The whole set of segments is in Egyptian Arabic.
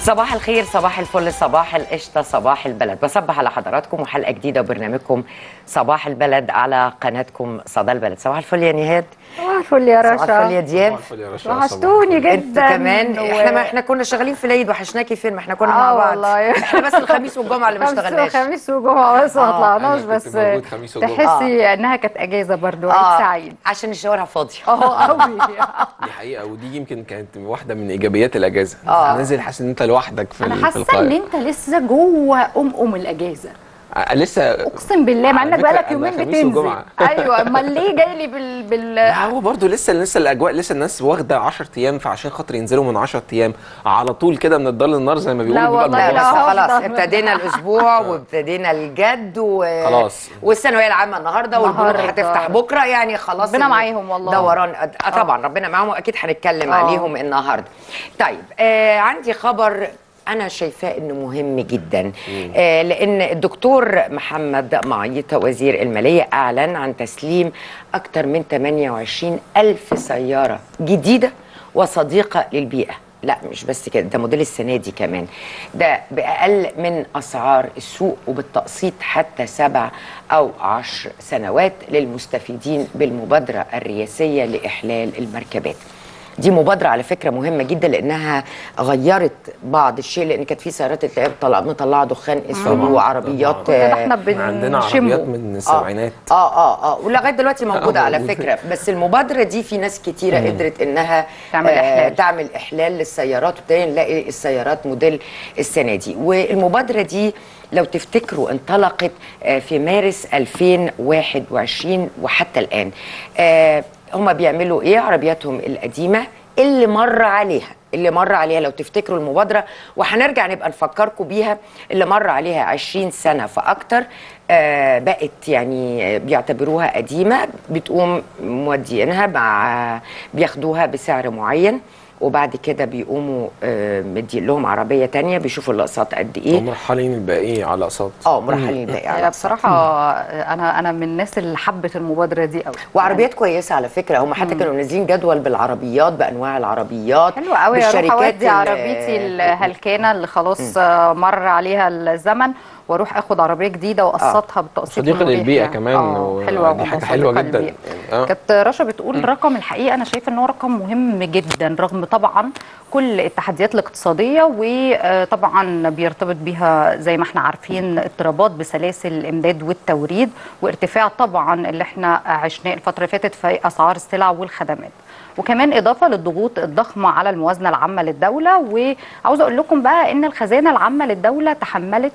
صباح الخير صباح الفل صباح القشطة صباح البلد بصبح على حضراتكم وحلقة جديدة وبرنامجكم صباح البلد على قناتكم صدى البلد صباح الفل يا نهاد صباح الفل يا صباح الفل يا رشا دياب الفل يا رشا وحشتوني انت جدا كمان و- احنا ما احنا كنا شغالين في العيد وحشناكي فين ما احنا كنا آه مع بعض والله. احنا بس الخميس والجمعة اللي ما خميس اشتغلناش خميس وجمعة بس ما آه، طلعناش أنا كنت بس موجود خميس وجمعة. تحسي انها كانت اجازة برضو عيد سعيد عشان الشوارع فاضية اه قوي دي حقيقه ودي يمكن كانت واحده من ايجابيات الاجازه آه. نازل حاسس ان انت لوحدك في ال- انا في حاسة ان القاهره انت لسه جوه ام ام الاجازة آه، لسه اقسم بالله مع على انك فكرة بقالك أنا يومين خميس بتنزل وجمعة. ايوه امال ليه جاي لي بال بال لا هو برضه لسه لسه الاجواء لسه الناس واخده 10 ايام فعشان خاطر ينزلوا من 10 ايام على طول كده من الدار للنار زي ما بيقولوا لا بيبقى والله لا الموضوع بس لا، صعب. خلاص هفضل. ابتدينا الاسبوع وابتدينا الجد و... خلاص. والثانويه العامه النهارده والبنوك النهاردة. هتفتح بكره يعني خلاص ربنا ال- معاهم والله. دوران آه طبعا ربنا معاهم واكيد هنتكلم آه. عليهم النهارده طيب آه عندي خبر انا شايفاه انه مهم جدا آه لان الدكتور محمد معيطه وزير الماليه اعلن عن تسليم اكثر من 28 الف سياره جديده وصديقه للبيئه لا مش بس كده ده موديل السنه دي كمان ده باقل من اسعار السوق وبالتقسيط حتى سبع او عشر سنوات للمستفيدين بالمبادره الرئاسيه لاحلال المركبات دي مبادرة على فكرة مهمة جدا لأنها غيرت بعض الشيء لأن كانت في سيارات تلاقيها بتطلع مطلعة دخان أسود طبعاً، وعربيات طبعاً. كده احنا آه، عندنا بنشمه عربيات من السبعينات اه اه اه ولغايه دلوقتي موجوده آه، على موجودة. فكره بس المبادره دي في ناس كتيره قدرت انها تعمل إحلال. تعمل احلال للسيارات وابتدينا نلاقي السيارات موديل السنه دي والمبادره دي لو تفتكروا انطلقت آه، في مارس 2021 وحتى الان آه، هما بيعملوا ايه عربياتهم القديمه اللي مر عليها اللي مر عليها لو تفتكروا المبادرة وهنرجع نبقى نفكركم بيها اللي مر عليها 20 سنة فأكتر آه بقت يعني آه، بيعتبروها قديمة بتقوم مودينها مع بياخدوها بسعر معين وبعد كده بيقوموا آه مدين لهم عربية تانية بيشوفوا الاقساط قد ايه ومرحلين الباقيين على اقساط اه مرحلين الباقي على لا أقساط. بصراحة انا انا من الناس اللي حبت المبادرة دي قوي وعربيات كويسه على فكره هم حتى كانوا منزلين جدول بالعربيات بانواع العربيات حلو قوي اروح بالشركات اودي ال- عربيتي الهلكانه اللي خلاص آه، مر عليها الزمن واروح اخد عربيه جديده واقسطها بالتقسيط صديقة المريح للبيئة يعني. كمان اه و- حلوه دي حاجة والله حلوة صديقة جدا. للبيئة. يعني، آه. كانت رشا بتقول رقم الحقيقه انا شايفه ان هو رقم مهم جدا رغم طبعا كل التحديات الاقتصاديه وطبعا بيرتبط بيها زي ما احنا عارفين اضطرابات بسلاسل الامداد والتوريد وارتفاع طبعا اللي احنا عشناه الفتره اللي فاتت في اسعار السلع والخدمات وكمان اضافه للضغوط الضخمه على الموازنه العامه للدوله وعاوزه اقول لكم بقى ان الخزانه العامه للدوله تحملت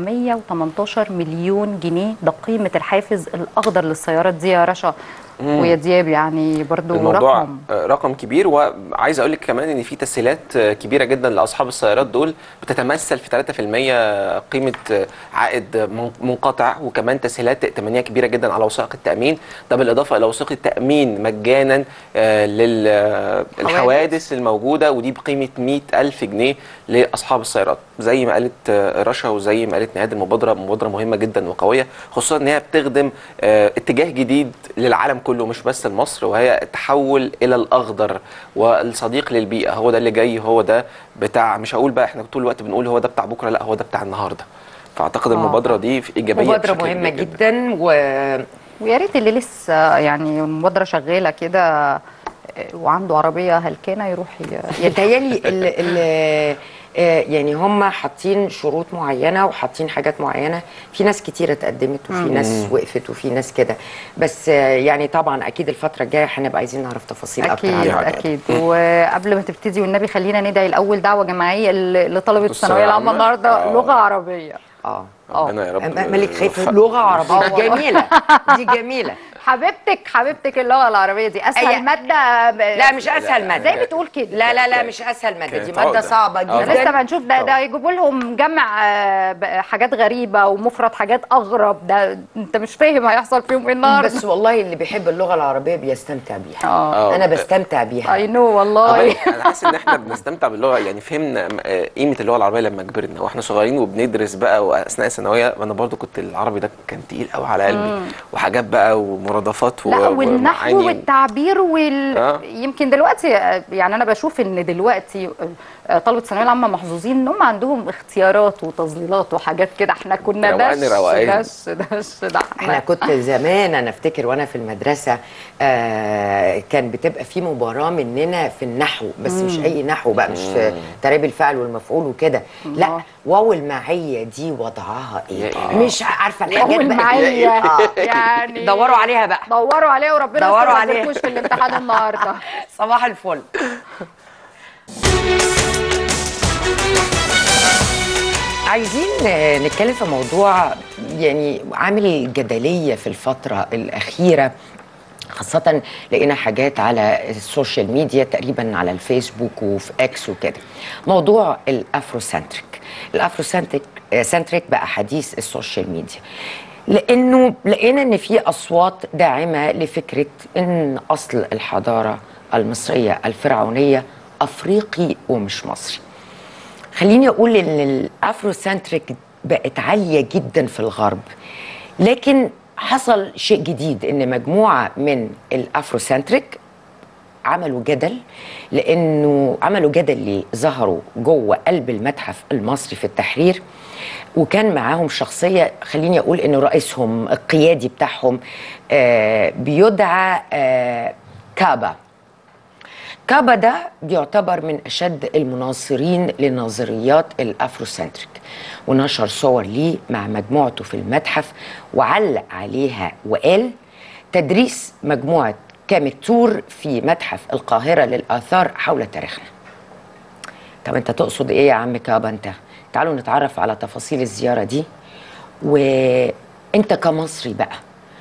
718 مليون جنيه ده قيمه الحافز الاخضر للسيارات دي يا رشا ويا دياب يعني برضو الموضوع رقم آه، رقم كبير وعايز اقول لك كمان ان في تسهيلات آه، كبيره جدا لاصحاب السيارات دول بتتمثل في 3% قيمه آه، عائد من- منقطع وكمان تسهيلات ائتمانيه كبيره جدا على وثائق التامين ده بالاضافه الى وثيقه التامين مجانا للحوادث الموجوده ودي بقيمه 100 ألف جنيه لاصحاب السيارات زي ما قالت آه، رشا وزي ما قالت نهاد المبادره مبادره مهمه جدا وقويه خصوصا ان هي بتخدم آه، اتجاه جديد للعالم كله مش بس لمصر وهي التحول الى الاخضر والصديق للبيئه هو ده اللي جاي هو ده بتاع مش هقول بقى احنا طول الوقت بنقول هو ده بتاع بكره لا هو ده بتاع النهارده فاعتقد آه. المبادره دي في ايجابيه مبادره بشكل مهمه كبير جدا و ويا ريت اللي لسه يعني المبادره شغاله كده آه، وعنده عربيه هلكانه يروح ي- يتهيألي ال ال آه، يعني هم حاطين شروط معينه وحاطين حاجات معينه في ناس كتيره اتقدمت وفي ناس وقفت وفي ناس كده بس آه، يعني طبعا اكيد الفتره الجايه هنبقى عايزين نعرف تفاصيل اكتر اكيد عن يعني. اكيد وقبل ما تبتدي والنبي خلينا ندعي الاول دعوه جماعيه ل- لطلبه الثانويه العامه العامة. النهارده آه. لغه عربيه اه ربنا يا رب أم- ملك خايفه يوفقنا. لغه عربيه آه والله. جميله دي جميله حبيبتك حبيبتك اللغه العربيه دي اسهل أي- ماده ب- لا مش اسهل ماده زي بتقول كده لا لا لا مش اسهل ماده دي كانت ماده عقدة. صعبه آه. جدا ده لسه بنشوف ده ده يجيبوا لهم جمع آه، ب- حاجات غريبه ومفرد حاجات اغرب ده انت مش فاهم هيحصل فيهم ايه النهارده بس والله اللي بيحب اللغه العربيه بيستمتع بيها اه آه. انا بستمتع بيها اي نو والله طبعاً انا حاسس ان احنا بنستمتع باللغه يعني فهمنا آه، قيمه اللغه العربيه لما كبرنا واحنا صغيرين وبندرس بقى واثناء الثانويه وانا برضو كنت العربي ده كان تقيل قوي على قلبي وحاجات بقى ومرادفات و- لا ومعاني والنحو و- والتعبير وال... آه. يمكن دلوقتي آه، يعني انا بشوف ان دلوقتي آه، طلبه الثانويه العامه محظوظين ان هم عندهم اختيارات وتظليلات وحاجات كده احنا كنا روقان دش روقان. دش دش ده احنا كنت زمان انا افتكر وانا في المدرسه آه كان بتبقى في مباراه مننا في النحو بس مش اي نحو بقى مش في تراب الفعل والمفعول وكده لا الله. واو المعيه دي وضعها ايه يا- مش عارفه الحاجات اول بقى معايا آه. يعني دوروا عليها بقى دوروا عليها وربنا دوروا يستر ما عليها. تذاكروش في الامتحان النهارده صباح الفل عايزين آه، نتكلم في موضوع يعني عامل جدلية في الفترة الأخيرة خاصة لقينا حاجات على السوشيال ميديا تقريبا على الفيسبوك وفي اكس وكده موضوع الافروسنتريك الافروسنتريك آه، سنتريك بقى حديث السوشيال ميديا لانه لقينا ان في اصوات داعمه لفكره ان اصل الحضاره المصريه الفرعونيه افريقي ومش مصري خليني اقول ان الافروسنتريك بقت عاليه جدا في الغرب لكن حصل شيء جديد ان مجموعه من الافروسنتريك عملوا جدل لانه عملوا جدل ليه ظهروا جوه قلب المتحف المصري في التحرير وكان معاهم شخصيه خليني اقول ان رئيسهم القيادي بتاعهم آه بيدعى آه كابا كابا ده بيعتبر من أشد المناصرين لنظريات الأفروسنتريك ونشر صور ليه مع مجموعته في المتحف وعلق عليها وقال تدريس مجموعة كامتور في متحف القاهرة للآثار حول تاريخنا طب انت تقصد ايه يا عم كابا انت تعالوا نتعرف على تفاصيل الزيارة دي وانت كمصري بقى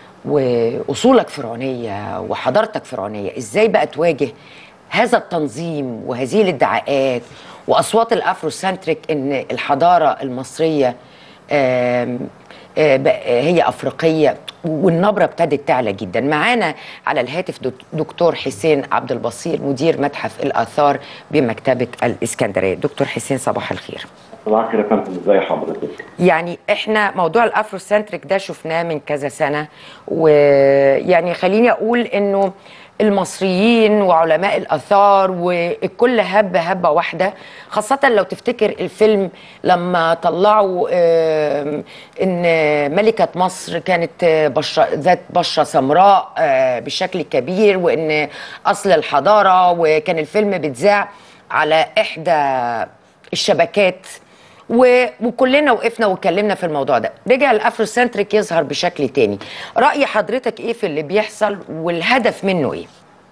واصولك فرعونيه وحضارتك فرعونيه ازاي بقى تواجه هذا التنظيم وهذه الادعاءات واصوات الافروسنتريك ان الحضاره المصريه آم، آه، بقى- هي افريقيه والنبره ابتدت تعلى جدا معانا على الهاتف دك- دكتور حسين عبد البصير مدير متحف الاثار بمكتبه الاسكندريه دكتور حسين صباح الخير صباح الخير يا فندم ازي حضرتك يعني احنا موضوع الافروسنتريك ده شفناه من كذا سنه ويعني خليني اقول انه المصريين وعلماء الاثار والكل هبه هبه واحده خاصه لو تفتكر الفيلم لما طلعوا آم، ان ملكه مصر كانت آه، بشره ذات بشره سمراء آه، بشكل كبير وان اصل الحضاره وكان الفيلم بيتذاع على احدى الشبكات و... وكلنا وقفنا واتكلمنا في الموضوع ده رجع الافروسنتريك يظهر بشكل تاني رأي حضرتك ايه في اللي بيحصل والهدف منه ايه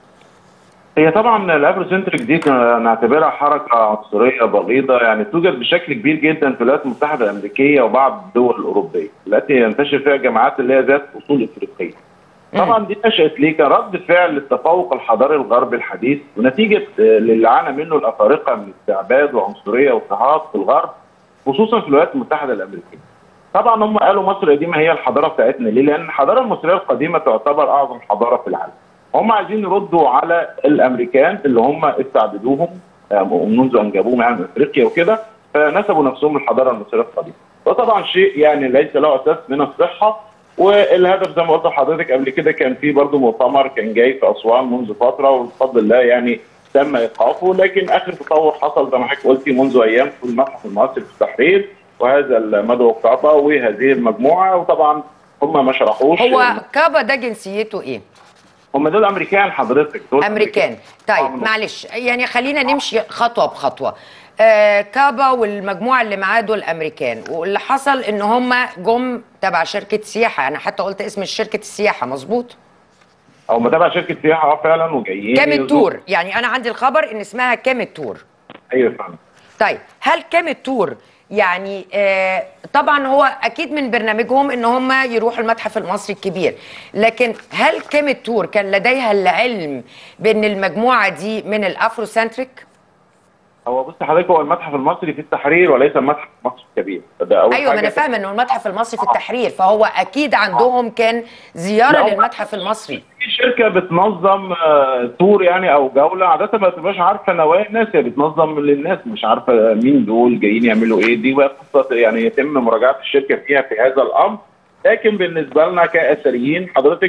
هي طبعا الافروسنتريك دي نعتبرها حركه عنصريه بغيضه يعني توجد بشكل كبير جدا في الولايات المتحده الامريكيه وبعض الدول الاوروبيه التي ينتشر فيها جماعات اللي هي ذات اصول افريقيه. طبعا دي نشات ليه كرد فعل للتفوق الحضاري الغربي الحديث ونتيجه آه، للي عانى منه الافارقه من استعباد وعنصريه واضطهاد في الغرب خصوصا في الولايات المتحده الامريكيه. طبعا هم قالوا مصر القديمه هي الحضاره بتاعتنا ليه؟ لان الحضاره المصريه القديمه تعتبر اعظم حضاره في العالم. هم عايزين يردوا على الامريكان اللي هم استعبدوهم آه، منذ ان جابوهم يعني من افريقيا وكده فنسبوا نفسهم الحضاره المصريه القديمه. وطبعا شيء يعني ليس له اساس من الصحه والهدف زي ما قلت لحضرتك قبل كده كان في برضه مؤتمر كان جاي في اسوان منذ فتره وبفضل الله يعني تم ايقافه لكن اخر تطور حصل زي ما حضرتك قلتي منذ ايام في المتحف المصري في التحرير وهذا المدعو كابا وهذه المجموعه وطبعا هم ما شرحوش هو كابا ده جنسيته ايه هم دول امريكان حضرتك دول امريكان طيب آه. معلش يعني خلينا نمشي خطوه بخطوه آه كابا والمجموعه اللي معاه دول امريكان واللي حصل ان هم جم تبع شركه سياحه انا حتى قلت اسم شركه السياحه مظبوط او متابع شركه سياحه اه فعلا وجايين كامت تور يعني انا عندي الخبر ان اسمها كامت تور ايوه فعلا طيب هل كامت تور يعني آه طبعا هو اكيد من برنامجهم ان هم يروحوا المتحف المصري الكبير لكن هل كامت تور كان لديها العلم بان المجموعه دي من الافروسنتريك هو بص حضرتك هو المتحف المصري في التحرير وليس المتحف المصري الكبير ده اول ايوه ما انا حاجة. فاهمه انه المتحف المصري في التحرير فهو اكيد عندهم كان زياره لا، هو- للمتحف المصري في شركه بتنظم آه، تور يعني او جوله عاده ما بتبقاش عارفه نوايا الناس هي بتنظم للناس مش عارفه مين دول جايين يعملوا ايه دي بقى قصه يعني يتم مراجعه الشركه فيها في هذا الامر لكن بالنسبه لنا كاثريين حضرتك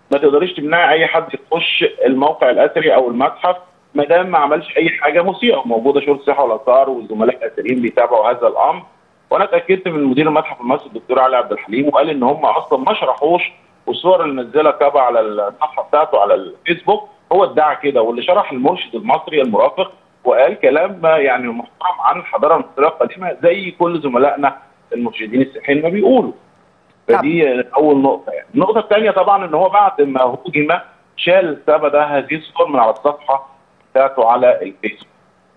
ما تقدريش تمنعي اي حد يخش الموقع الاثري او المتحف ما دام ما عملش اي حاجه مسيئه وموجوده شرطه السياحه والاثار والزملاء الاثريين بيتابعوا هذا الامر وانا اتاكدت من مدير المتحف المصري الدكتور علي عبد الحليم وقال ان هم اصلا ما شرحوش والصور اللي نزلها كابا على الصفحه بتاعته على الفيسبوك هو ادعى كده واللي شرح المرشد المصري المرافق وقال كلام يعني محترم عن الحضاره المصريه القديمه زي كل زملائنا المرشدين السياحيين ما بيقولوا فدي اول نقطه يعني النقطه الثانيه طبعا ان هو بعد ما هوجم شال سبب هذه الصور من على الصفحه بتاعته على الفيسبوك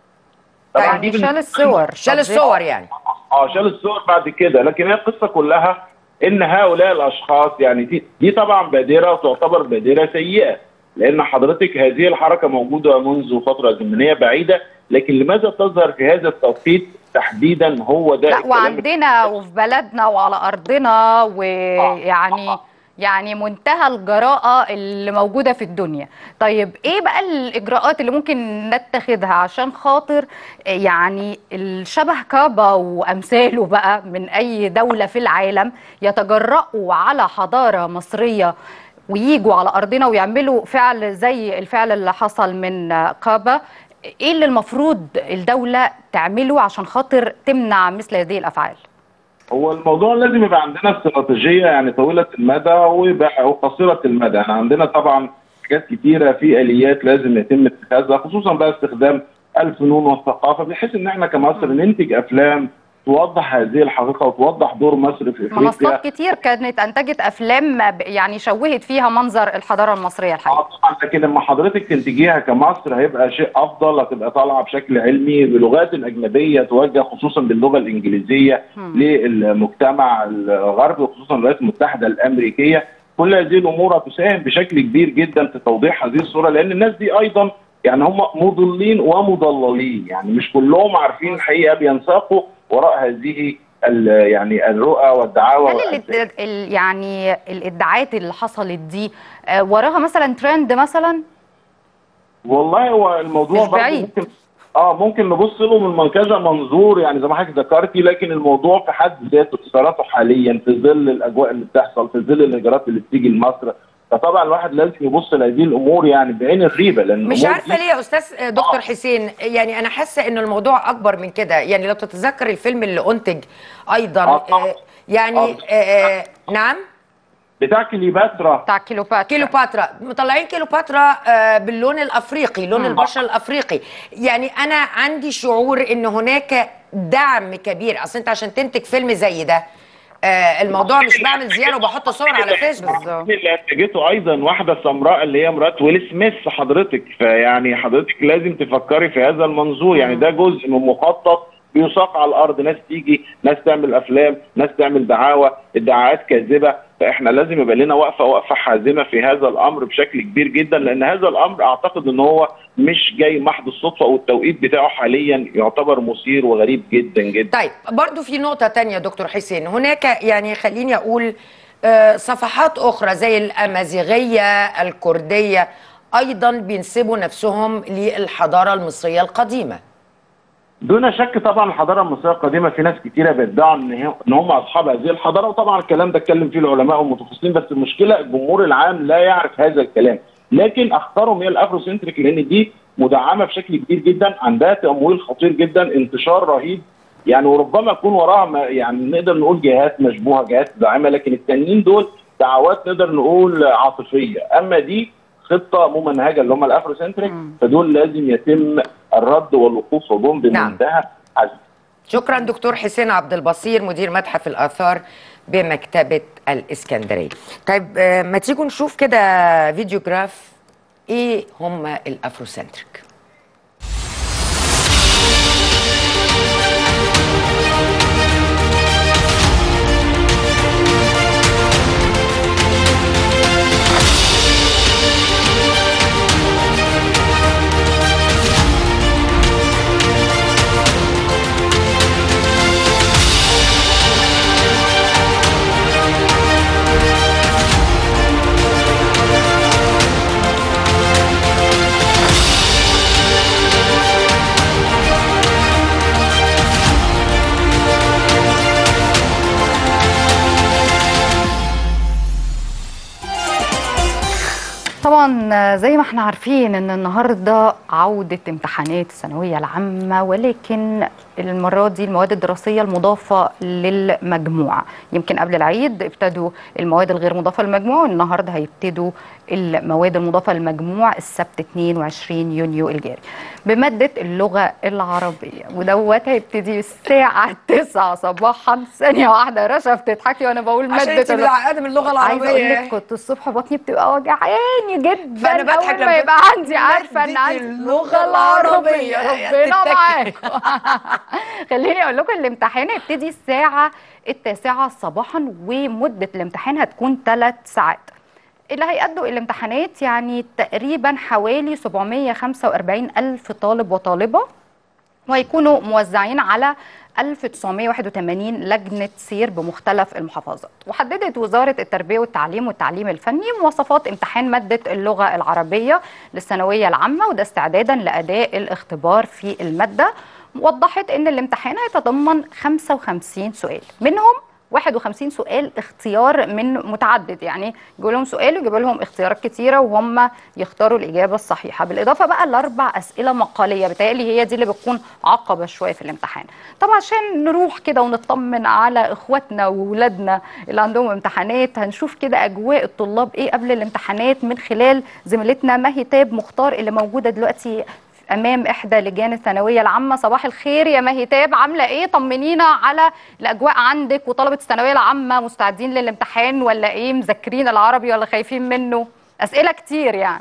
يعني شال الصور شال الصور يعني اه شال الصور بعد كده لكن هي القصه كلها ان هؤلاء الاشخاص يعني دي, دي طبعا بادره وتعتبر بادره سيئه لان حضرتك هذه الحركه موجوده منذ فتره زمنيه بعيده لكن لماذا تظهر في هذا التوقيت تحديدا هو ده لا وعندنا وفي بلدنا وعلى ارضنا ويعني يعني منتهى الجراءة اللي موجودة في الدنيا طيب ايه بقى الاجراءات اللي ممكن نتخذها عشان خاطر يعني الشبه كابا وامثاله بقى من اي دولة في العالم يتجرأوا على حضارة مصرية ويجوا على ارضنا ويعملوا فعل زي الفعل اللي حصل من كابا ايه اللي المفروض الدولة تعمله عشان خاطر تمنع مثل هذه الافعال هو الموضوع لازم يبقى عندنا استراتيجيه يعني طويله المدى وقصيره المدى، احنا عندنا طبعا حاجات كتيره في اليات لازم يتم اتخاذها خصوصا بقى استخدام الفنون والثقافه بحيث ان احنا كمصر ننتج افلام توضح هذه الحقيقه وتوضح دور مصر في افريقيا منصات كتير كانت انتجت افلام يعني شوهت فيها منظر الحضاره المصريه الحقيقه اه طبعا لكن لما حضرتك تنتجيها كمصر هيبقى شيء افضل هتبقى طالعه بشكل علمي بلغات اجنبيه توجه خصوصا باللغه الانجليزيه م. للمجتمع الغربي وخصوصا الولايات المتحده الامريكيه كل هذه الامور هتساهم بشكل كبير جدا في توضيح هذه الصوره لان الناس دي ايضا يعني هم مضلين ومضللين يعني مش كلهم عارفين الحقيقه بينساقوا وراء هذه يعني الرؤى والدعاوى هل الاد... ال... يعني الادعاءات اللي حصلت دي وراها مثلا ترند مثلا؟ والله هو الموضوع مش بعيد ممكن اه ممكن نبص له من كذا منظور يعني زي ما حضرتك ذكرتي لكن الموضوع في حد ذاته اتصالاته حاليا في ظل الاجواء اللي بتحصل في ظل الاجراءات اللي بتيجي لمصر فطبعا الواحد لازم يبص لهذه الامور يعني بعين الريبه لان مش عارفه ليه يا استاذ دكتور آه. حسين يعني انا حاسه ان الموضوع اكبر من كده يعني لو تتذكر الفيلم اللي انتج ايضا آه. آه يعني آه. آه نعم بتاع كليوباترا بتاع كيلوباترا كيلوباترا مطلعين كيلوباترا آه باللون الافريقي لون البشره الافريقي يعني انا عندي شعور ان هناك دعم كبير اصل انت عشان تنتج فيلم زي ده آه الموضوع مش بعمل زياره وبحط صور على فيسبوك اللي انتجته ايضا واحده سمراء اللي هي مرات ويل سميث حضرتك فيعني حضرتك لازم تفكري في هذا المنظور يعني ده جزء من مخطط بيساق على الارض ناس تيجي ناس تعمل افلام ناس تعمل دعاوى ادعاءات كاذبه فاحنا لازم يبقى لنا وقفه وقفه حازمه في هذا الامر بشكل كبير جدا لان هذا الامر اعتقد ان هو مش جاي محض الصدفه والتوقيت بتاعه حاليا يعتبر مثير وغريب جدا جدا طيب برضو في نقطه تانية دكتور حسين هناك يعني خليني اقول آه صفحات اخرى زي الامازيغيه الكرديه ايضا بينسبوا نفسهم للحضاره المصريه القديمه دون شك طبعا الحضاره المصريه القديمه في ناس كتيره بيدعوا ان ان هم اصحاب هذه الحضاره وطبعا الكلام ده اتكلم فيه العلماء والمتخصصين بس المشكله الجمهور العام لا يعرف هذا الكلام لكن اختارهم هي الافرو سنتريك لان دي مدعمه بشكل كبير جدا عندها تمويل خطير جدا انتشار رهيب يعني وربما يكون وراها يعني نقدر نقول جهات مشبوهه جهات داعمه لكن التانيين دول دعوات نقدر نقول عاطفيه اما دي خطه ممنهجه اللي هم الافرو سنتريك فدول لازم يتم الرد والوقوف وجون بمنتهى نعم. شكرا دكتور حسين عبد البصير مدير متحف الاثار بمكتبه الاسكندريه. طيب ما تيجوا نشوف كده فيديو جراف ايه هم الافرو سنتريك. طبعا زي ما احنا عارفين ان النهارده عوده امتحانات الثانويه العامه ولكن المره دي المواد الدراسيه المضافه للمجموع يمكن قبل العيد ابتدوا المواد الغير مضافه للمجموع والنهارده هيبتدوا المواد المضافه للمجموع السبت 22 يونيو الجاري بماده اللغه العربيه ودوت هيبتدي الساعه 9 صباحا ثانيه واحده يا رشا بتضحكي وانا بقول عشان ماده انت اللغة. بالعقاد من اللغه عايزه اقول لك العربيه كنت الصبح بطني بتبقى وجعاني جدا فأنا بضحك اول لما ما يبقى بت- عندي عارفه ان مادة عندي اللغة العربية. ربنا تتكي. معاكم خليني اقول لكم الامتحان هيبتدي الساعه التاسعة صباحا ومده الامتحان هتكون ثلاث ساعات اللي هيأدوا الامتحانات يعني تقريبا حوالي 745 ألف طالب وطالبة وهيكونوا موزعين على 1981 لجنة سير بمختلف المحافظات وحددت وزارة التربية والتعليم والتعليم الفني مواصفات امتحان مادة اللغة العربية للثانوية العامة وده استعدادا لأداء الاختبار في المادة وضحت ان الامتحان هيتضمن 55 سؤال منهم 51 سؤال اختيار من متعدد يعني يجيب لهم سؤال ويجيب لهم اختيارات كتيره وهم يختاروا الاجابه الصحيحه بالاضافه بقى لاربع اسئله مقاليه بتهيألي هي دي اللي بتكون عقبه شويه في الامتحان طبعا عشان نروح كده ونطمن على اخواتنا واولادنا اللي عندهم امتحانات هنشوف كده اجواء الطلاب ايه قبل الامتحانات من خلال زميلتنا ماهي تاب مختار اللي موجوده دلوقتي امام احدى لجان الثانويه العامه صباح الخير يا مهتاب عامله ايه طمنينا على الاجواء عندك وطلبه الثانويه العامه مستعدين للامتحان ولا ايه مذاكرين العربي ولا خايفين منه اسئله كتير يعني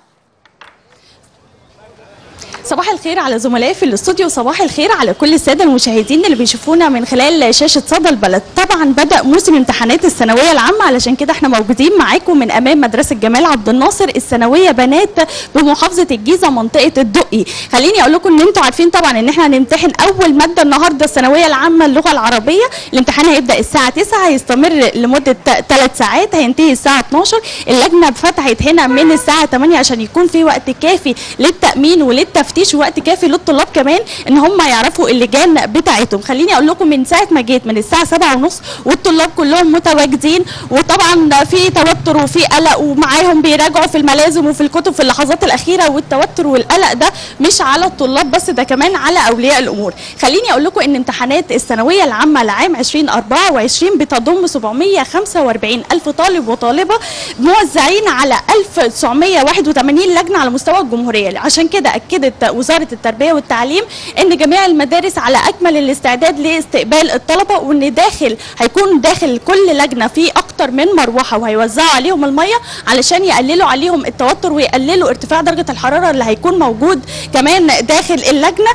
صباح الخير على زملائي في الاستوديو وصباح الخير على كل الساده المشاهدين اللي بيشوفونا من خلال شاشه صدى البلد طبعا بدا موسم امتحانات الثانويه العامه علشان كده احنا موجودين معاكم من امام مدرسه جمال عبد الناصر الثانويه بنات بمحافظه الجيزه منطقه الدقي خليني اقول لكم ان انتوا عارفين طبعا ان احنا هنمتحن اول ماده النهارده الثانويه العامه اللغه العربيه الامتحان هيبدا الساعه 9 هيستمر لمده 3 ساعات هينتهي الساعه 12 اللجنه فتحت هنا من الساعه 8 عشان يكون في وقت كافي للتامين وللتفتيش وقت كافي للطلاب كمان ان هم يعرفوا اللجان بتاعتهم خليني اقول لكم من ساعه ما جيت من الساعه 7 ونص والطلاب كلهم متواجدين وطبعا في توتر وفي قلق ومعاهم بيراجعوا في الملازم وفي الكتب في اللحظات الاخيره والتوتر والقلق ده مش على الطلاب بس ده كمان على اولياء الامور خليني اقول لكم ان امتحانات الثانويه العامه لعام 2024 بتضم 745 الف طالب وطالبه موزعين على 1981 لجنه على مستوى الجمهوريه عشان كده اكدت وزاره التربيه والتعليم ان جميع المدارس على اكمل الاستعداد لاستقبال الطلبه وان داخل هيكون داخل كل لجنه في اكتر من مروحه وهيوزعوا عليهم الميه علشان يقللوا عليهم التوتر ويقللوا ارتفاع درجه الحراره اللي هيكون موجود كمان داخل اللجنه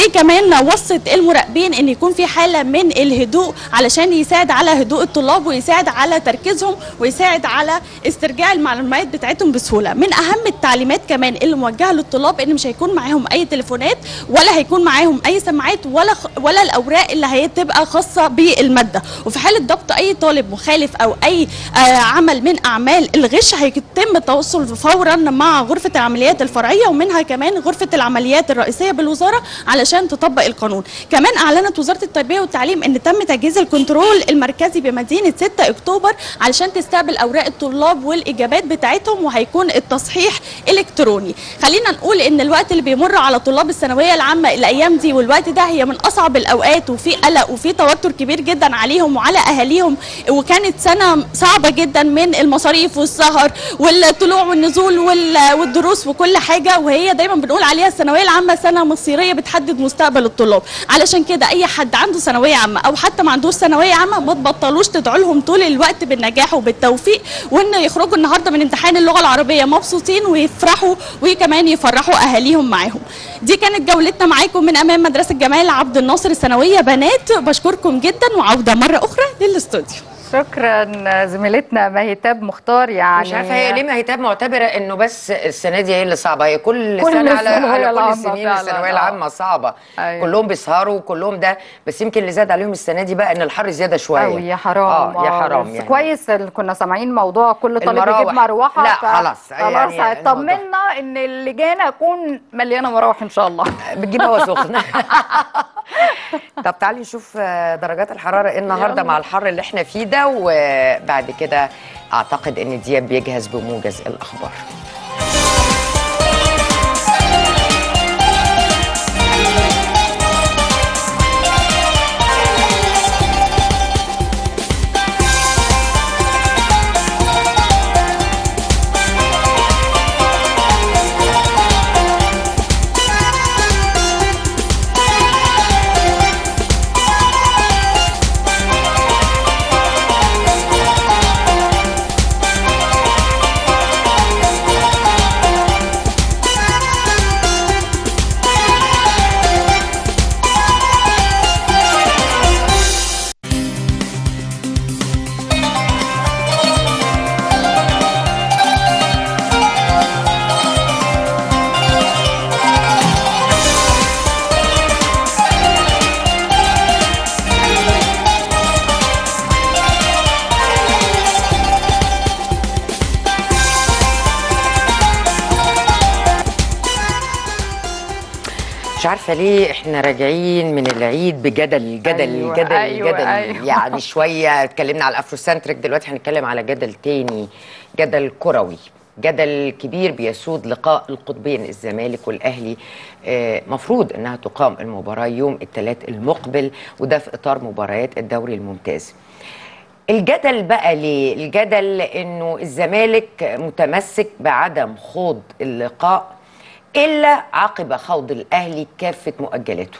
وكمان وصت المراقبين ان يكون في حاله من الهدوء علشان يساعد على هدوء الطلاب ويساعد على تركيزهم ويساعد على استرجاع المعلومات بتاعتهم بسهوله من اهم التعليمات كمان اللي موجهه للطلاب ان مش هيكون معاهم اي تليفونات ولا هيكون معاهم اي سماعات ولا خ... ولا الاوراق اللي هتبقى خاصه بالماده وفي حاله ضبط اي طالب مخالف او اي آه عمل من اعمال الغش هيتم التواصل فورا مع غرفه العمليات الفرعيه ومنها كمان غرفه العمليات الرئيسيه بالوزاره علشان تطبق القانون كمان اعلنت وزاره التربيه والتعليم ان تم تجهيز الكنترول المركزي بمدينه 6 اكتوبر علشان تستقبل اوراق الطلاب والاجابات بتاعتهم وهيكون التصحيح الكتروني خلينا نقول ان الوقت اللي بيمر على طلاب الثانويه العامه الايام دي والوقت ده هي من اصعب الاوقات وفي قلق وفي توتر كبير جدا عليهم وعلى اهاليهم وكانت سنه صعبه جدا من المصاريف والسهر والطلوع والنزول وال- والدروس وكل حاجه وهي دايما بنقول عليها الثانويه العامه سنه مصيريه بتحدد مستقبل الطلاب علشان كده اي حد عنده ثانويه عامه او حتى ما عندوش ثانويه عامه ما تبطلوش تدعوا لهم طول الوقت بالنجاح وبالتوفيق وان يخرجوا النهارده من امتحان اللغه العربيه مبسوطين ويفرحوا وكمان يفرحوا اهاليهم معاهم دي كانت جولتنا معاكم من امام مدرسه جمال عبد الناصر الثانويه بنات بشكركم جدا وعوده مره اخرى للاستوديو شكرا زميلتنا مهتاب مختار يعني مش عارفه هي ليه مهتاب معتبره انه بس السنه دي هي اللي صعبه هي كل, كل سنه على الثانوية على كل العامة السنين فعلاً، الثانويه آه. العامه صعبه أيوة. كلهم بيسهروا وكلهم ده بس يمكن اللي زاد عليهم السنه دي بقى ان الحر زياده شويه أوي يا حرام اه يا آه، حرام بس يعني كويس اللي كنا سامعين موضوع كل طالب المراوح. يجيب مروحه لا، ف- خلاص، خلاص يعني هيطمنا ان اللجان هتكون مليانه مراوح ان شاء الله بتجيب هوا سخن طب تعالي نشوف آه، درجات الحراره ايه النهارده مع الحر اللي احنا فيه ده وبعد كده اعتقد ان دياب بيجهز بموجز الاخبار عارفه ليه احنا راجعين من العيد بجدل جدل أيوة، جدل أيوة، جدل أيوة. يعني شويه اتكلمنا على الافروسنتريك دلوقتي هنتكلم على جدل تاني جدل كروي جدل كبير بيسود لقاء القطبين الزمالك والاهلي آه، مفروض انها تقام المباراه يوم الثلاث المقبل وده في اطار مباريات الدوري الممتاز الجدل بقى ليه؟ الجدل انه الزمالك متمسك بعدم خوض اللقاء الا عقب خوض الاهلي كافه مؤجلاته.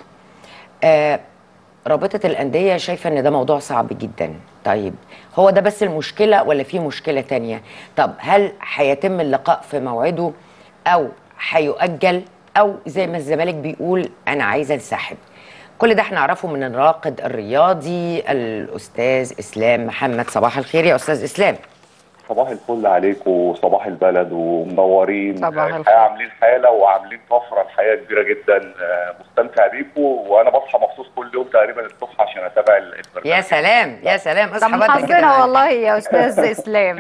آه رابطه الانديه شايفه ان ده موضوع صعب جدا. طيب هو ده بس المشكله ولا في مشكله تانية؟ طب هل هيتم اللقاء في موعده او هيؤجل او زي ما الزمالك بيقول انا عايز انسحب؟ كل ده هنعرفه من الراقد الرياضي الاستاذ اسلام محمد صباح الخير يا استاذ اسلام صباح الفل عليكم وصباح البلد ومنورين صباح الخير. الحقيقة عاملين حاله وعاملين طفره الحقيقه كبيره جدا آه، مستمتع بيكم وانا بصحى مخصوص كل يوم تقريبا الصبح عشان اتابع ال- البرنامج يا سلام يا سلام ده اصحى من بدري كده حظنا معاك. والله يا استاذ اسلام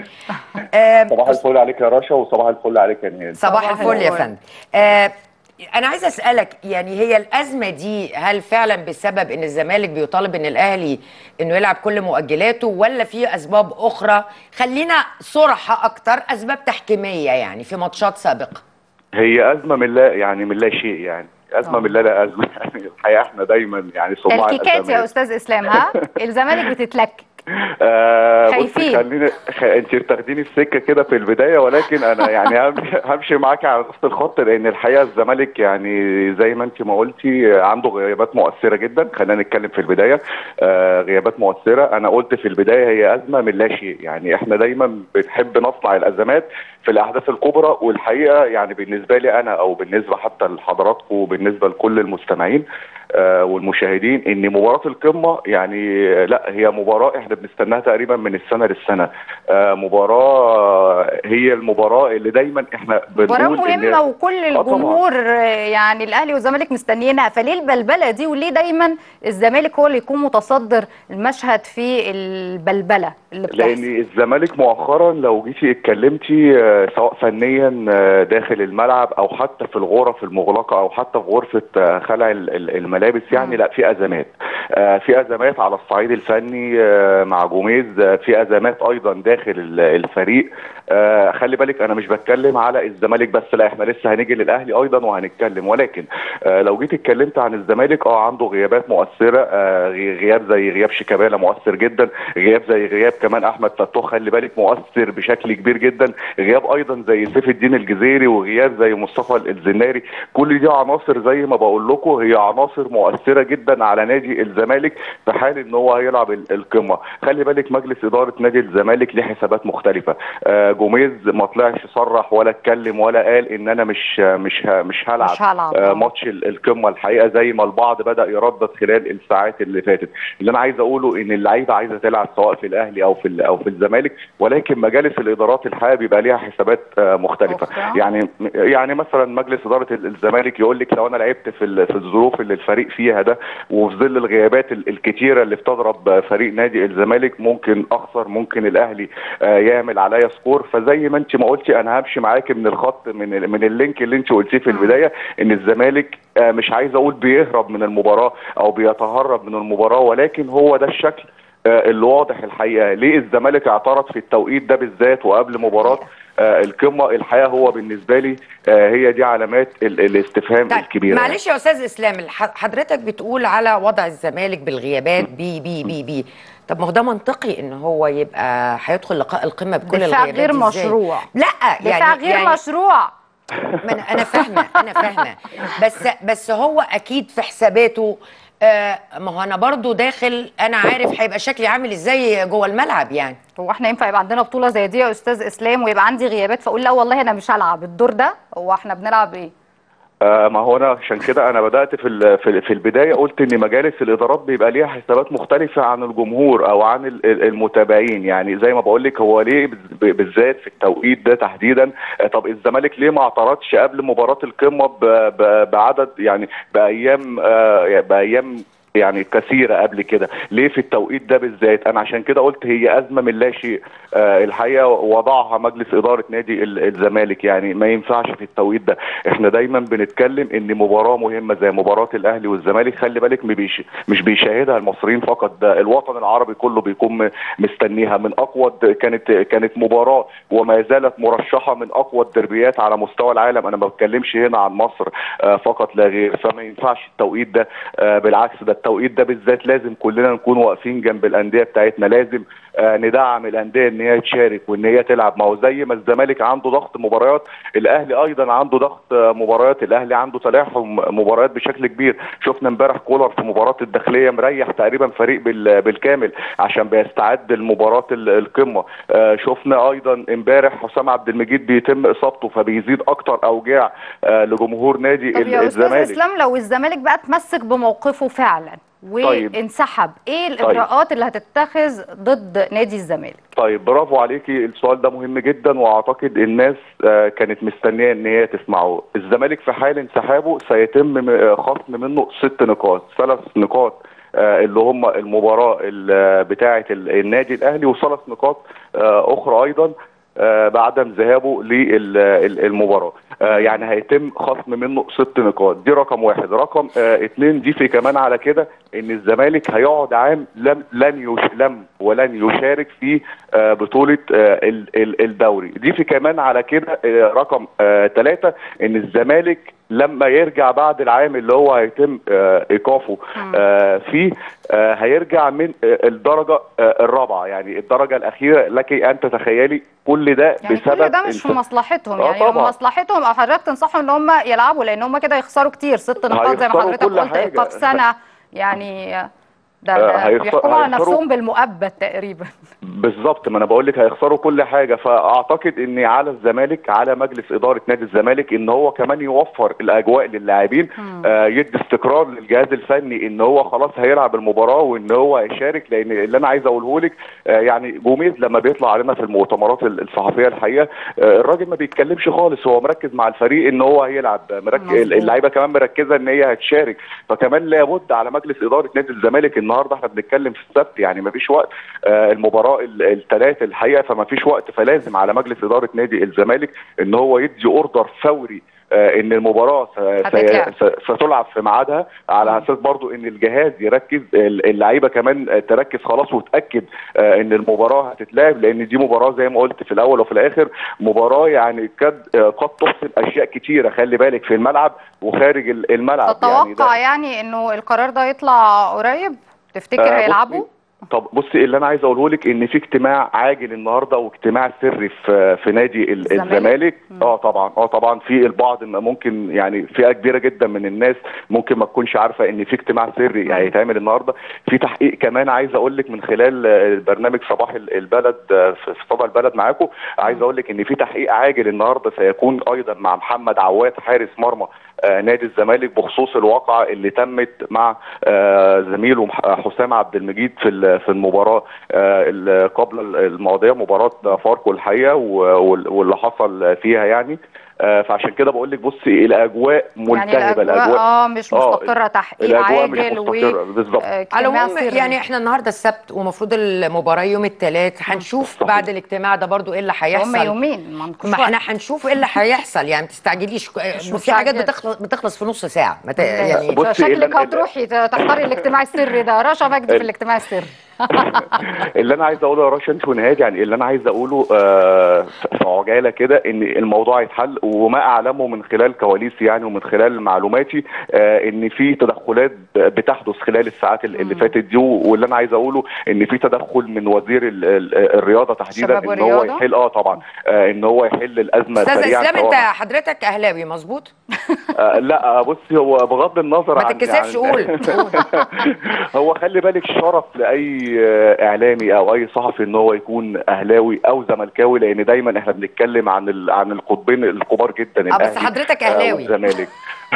آه، صباح الفل عليك يا رشا وصباح الفل عليك يا نهاد صباح صباح الفل يا الفل. فندم آه انا عايزه اسالك يعني هي الازمه دي هل فعلا بسبب ان الزمالك بيطالب ان الاهلي انه يلعب كل مؤجلاته ولا في اسباب اخرى خلينا صرحه اكتر اسباب تحكيميه يعني في ماتشات سابقه هي ازمه من لا يعني من لا شيء يعني ازمه آه. من لا لا ازمه يعني الحقيقه احنا دايما يعني صناع الكيكات يا الأزمات. استاذ اسلام ها الزمالك بتتلكك آه بصي خايفين. خليني خ... انت بتاخديني السكه كده في البدايه ولكن انا يعني همشي, همشي معاكي على نفس الخط لان الحقيقه الزمالك يعني زي ما انت ما قلتي عنده غيابات مؤثره جدا خلينا نتكلم في البدايه آه غيابات مؤثره انا قلت في البدايه هي ازمه من لا شيء يعني احنا دايما بنحب نصنع الازمات في الاحداث الكبرى والحقيقه يعني بالنسبه لي انا او بالنسبه حتى لحضراتكم وبالنسبه لكل المستمعين آه، والمشاهدين ان مباراه القمه يعني آه، لا هي مباراه احنا بنستناها تقريبا من السنه للسنه آه، مباراه هي المباراه اللي دايما احنا مباراة بنقول إن- مهمة وكل آه طبعاً. الجمهور آه، يعني الأهلي والزمالك مستنيينها فليه البلبلة دي وليه دايما الزمالك هو اللي يكون متصدر المشهد في البلبلة اللي لان بتحصل الزمالك مؤخرا لو جيتي اتكلمتي آه، سواء فنيا آه، داخل الملعب او حتى في الغرف المغلقه او حتى في غرفه آه، خلع ال- ال- الملابس يعني لا في ازمات آه، في ازمات على الصعيد الفني آه، مع جوميز آه، في ازمات ايضا داخل ال- الفريق آه، خلي بالك انا مش بتكلم على الزمالك بس لا احنا لسه هنيجي للاهلي ايضا وهنتكلم ولكن آه، لو جيت اتكلمت عن الزمالك اه عنده غيابات مؤثره آه، غي- غياب زي غياب شيكابالا مؤثر جدا غياب زي غياب كمان احمد فتوح خلي بالك مؤثر بشكل كبير جدا غياب ايضا زي سيف الدين الجزيري وغياب زي مصطفى الزناري كل دي عناصر زي ما بقول لكم هي عناصر مؤثره جدا على نادي الزمالك في حال ان هو هيلعب ال- القمه خلي بالك مجلس اداره نادي الزمالك ليه حسابات مختلفه آه، جوميز ما طلعش صرح ولا اتكلم ولا قال ان انا مش مش ه- مش هلعب مش هلعب، آه، آه. ماتش ال- القمه الحقيقه زي ما البعض بدا يردد خلال الساعات اللي فاتت اللي انا عايز اقوله ان اللعيبه عايزه تلعب سواء في الاهلي او في ال- او في الزمالك ولكن مجالس الادارات الحقيقه بيبقى ليها حسابات آه، مختلفه أخرى. يعني يعني مثلا مجلس اداره ال- الزمالك يقول لك لو انا لعبت في ال- في الظروف اللي الفريق فيها ده وفي ظل الغيابات ال- الكتيره اللي بتضرب فريق نادي الزمالك ممكن اخسر ممكن الاهلي آه، يعمل عليا سكور فزي ما انت ما قلتي انا همشي معاكي من الخط من ال- من اللينك اللي انت قلتيه في البدايه ان الزمالك آه، مش عايز اقول بيهرب من المباراه او بيتهرب من المباراه ولكن هو ده الشكل آه، اللي واضح الحقيقه ليه الزمالك اعترض في التوقيت ده بالذات وقبل مباراه آه، القمه الحقيقه هو بالنسبه لي آه، هي دي علامات ال- الاستفهام طيب الكبيره معلش يا استاذ اسلام الح- حضرتك بتقول على وضع الزمالك بالغيابات بي بي بي بي طب ما هو ده منطقي ان هو يبقى هيدخل لقاء القمه بكل دفاع الغيابات غير دي إزاي؟ مشروع لا دفاع يعني غير يعني مشروع ما انا انا فاهمه انا فاهمه بس بس هو اكيد في حساباته آه ما هو انا برضو داخل انا عارف هيبقى شكلي عامل ازاي جوه الملعب يعني هو احنا ينفع يبقى عندنا بطولة زي دي يا استاذ اسلام ويبقى عندي غيابات فاقول لا والله انا مش هلعب الدور ده هو احنا بنلعب ايه آه ما هو انا عشان كده انا بدات في ال- في ال- في البدايه قلت ان مجالس الادارات بيبقى ليها حسابات مختلفه عن الجمهور او عن ال- ال- المتابعين يعني زي ما بقول لك هو ليه بز- بالذات في التوقيت ده تحديدا آه، طب الزمالك ليه ما اعترضش قبل مباراه القمه ب- ب- بعدد يعني بايام آه، بايام يعني كثيره قبل كده ليه في التوقيت ده بالذات انا عشان كده قلت هي ازمه من لا شيء آه الحقيقه وضعها مجلس اداره نادي ال- الزمالك يعني ما ينفعش في التوقيت ده احنا دايما بنتكلم ان مباراه مهمه زي مباراه الاهلي والزمالك خلي بالك ما بيش مش بيشاهدها المصريين فقط ده الوطن العربي كله بيكون م- مستنيها من اقوى الد- كانت كانت مباراه وما زالت مرشحه من اقوى الدربيات على مستوى العالم انا ما بتكلمش هنا عن مصر آه فقط لا غير فما ينفعش التوقيت ده آه بالعكس ده التوقيت ده بالذات لازم كلنا نكون واقفين جنب الانديه بتاعتنا لازم آه ندعم الانديه ان هي تشارك وان هي تلعب ما هو زي ما الزمالك عنده ضغط مباريات الاهلي ايضا عنده ضغط آه مباريات الاهلي عنده تلاحم مباريات بشكل كبير شفنا امبارح كولر في مباراه الداخليه مريح تقريبا فريق بال- بالكامل عشان بيستعد لمباراه ال- القمه آه شفنا ايضا امبارح حسام عبد المجيد بيتم اصابته فبيزيد اكتر اوجاع آه لجمهور نادي طب ال- يا استاذ الزمالك اسلام لو الزمالك بقى تمسك بموقفه فعلا طيب. وانسحب ايه الاجراءات اللي هتتخذ ضد نادي الزمالك طيب برافو عليكي السؤال ده مهم جدا واعتقد الناس آه، كانت مستنيه ان هي تسمعه الزمالك في حال انسحابه سيتم م- آه، خصم منه ست نقاط ثلاث نقاط آه، اللي هم المباراه ال- بتاعه ال- النادي الاهلي وثلاث نقاط آه، اخرى ايضا آه، بعدم ذهابه للمباراه آه، يعني هيتم خصم منه ست نقاط دي رقم واحد رقم آه، اتنين دي في كمان على كده ان الزمالك هيقعد عام لم لن يش لم ولن يشارك في آه، بطوله آه، ال- ال- الدوري دي في كمان على كده آه، رقم ثلاثة ان الزمالك لما يرجع بعد العام اللي هو هيتم آه، ايقافه آه، فيه آه، هيرجع من آه، الدرجه آه، الرابعه يعني الدرجه الاخيره لك ان تتخيلي كل ده يعني بسبب كل ده مش في انت- مصلحتهم آه يعني طبعاً. هم مصلحتهم او حضرتك تنصحهم ان هم يلعبوا لان هم كده يخسروا كتير ست نقاط زي ما هيخسروا حضرتك كل قلت حاجة. ايقاف سنه يعني ده, آه، ده هيخسر- بيحكموا على هيخسروا- نفسهم بالمؤبد تقريبا بالظبط ما انا بقول لك هيخسروا كل حاجه فاعتقد ان على الزمالك على مجلس اداره نادي الزمالك ان هو كمان يوفر الاجواء للاعبين آه يدي استقرار للجهاز الفني ان هو خلاص هيلعب المباراه وان هو هيشارك لان اللي انا عايز اقوله لك آه يعني جوميز لما بيطلع علينا في المؤتمرات ال- الصحفيه الحقيقه آه الراجل ما بيتكلمش خالص هو مركز مع الفريق ان هو هيلعب مركز مظبوط. اللعيبه كمان مركزه ان هي هتشارك فكمان لابد على مجلس اداره نادي الزمالك النهارده احنا بنتكلم في السبت يعني ما فيش وقت آه المباراه الثلاث الحقيقه فما فيش وقت فلازم على مجلس اداره نادي الزمالك ان هو يدي اوردر فوري آه ان المباراه س- هتتلعب. س- س- ستلعب في ميعادها على اساس برضو ان الجهاز يركز ال- اللعيبه كمان آه، تركز خلاص وتاكد آه، ان المباراه هتتلعب لان دي مباراه زي ما قلت في الاول وفي الاخر مباراه يعني قد آه، قد تحسم اشياء كتيره خلي بالك في الملعب وخارج ال- الملعب يعني ده- تتوقع يعني انه القرار ده يطلع قريب تفتكر آه، هيلعبوا بصي- طب بصي اللي انا عايز اقوله لك ان في اجتماع عاجل النهارده واجتماع سري في في نادي ال- الزمالك؟ الزمالك اه طبعا اه طبعا في البعض ما ممكن يعني فئه كبيره جدا من الناس ممكن ما تكونش عارفه ان في اجتماع سري هيتعمل النهارده في تحقيق كمان عايز اقول لك من خلال آه، برنامج صباح ال- البلد آه، في في صدى البلد معاكم عايز اقول لك ان في تحقيق عاجل النهارده سيكون ايضا مع محمد عواد حارس مرمى آه، نادي الزمالك بخصوص الواقعه اللي تمت مع آه، زميله مح- حسام عبد المجيد في ال- في المباراه آه، ال- قبل الماضيه مباراه فاركو الحقيقه و- وال- واللي حصل فيها يعني آه، فعشان كده بقول لك بصي الاجواء يعني ملتهبه الاجواء اه مش آه، مستقره تحقيق الاجواء مش عاجل و مستقره بالظبط آه، على اجتماع العموم سري. يعني احنا النهارده السبت ومفروض المباراه يوم الثلاث هنشوف صحيح. بعد الاجتماع ده برضو ايه اللي هم هيحصل يومين ما عندكوش ما وقت. احنا هنشوف ايه اللي هيحصل يعني ما تستعجليش في حاجات مستعجلة. بتخلص بتخلص في نص ساعه ما ت... يعني بصي، شكلك إلا- هتروحي تحضري الاجتماع السري ده رشا مجدي في الاجتماع السري اللي انا عايز اقوله يا رشا انت ونهاد يعني اللي انا عايز اقوله آه، في عجاله كده ان الموضوع يتحل وما اعلمه من خلال كواليسي يعني ومن خلال معلوماتي آه، ان في تدخلات بتحدث خلال الساعات اللي فاتت دي واللي انا عايز اقوله ان في تدخل من وزير ال- ال- الرياضه تحديدا شباب ان هو والرياضة؟ يحل اه طبعا آه، ان هو يحل الازمه استاذ سريعا اسلام سواء- انت حضرتك اهلاوي مظبوط آه لا آه، بصي هو بغض النظر ما عن تتكسفش يعني- قول هو خلي بالك شرف لاي اي آه، اعلامي او اي صحفي ان هو يكون اهلاوي او زملكاوي لان دايما احنا بنتكلم عن ال- عن القطبين الكبار جدا آه، بس الأهلي، حضرتك آه، أهلاوي. والزمالك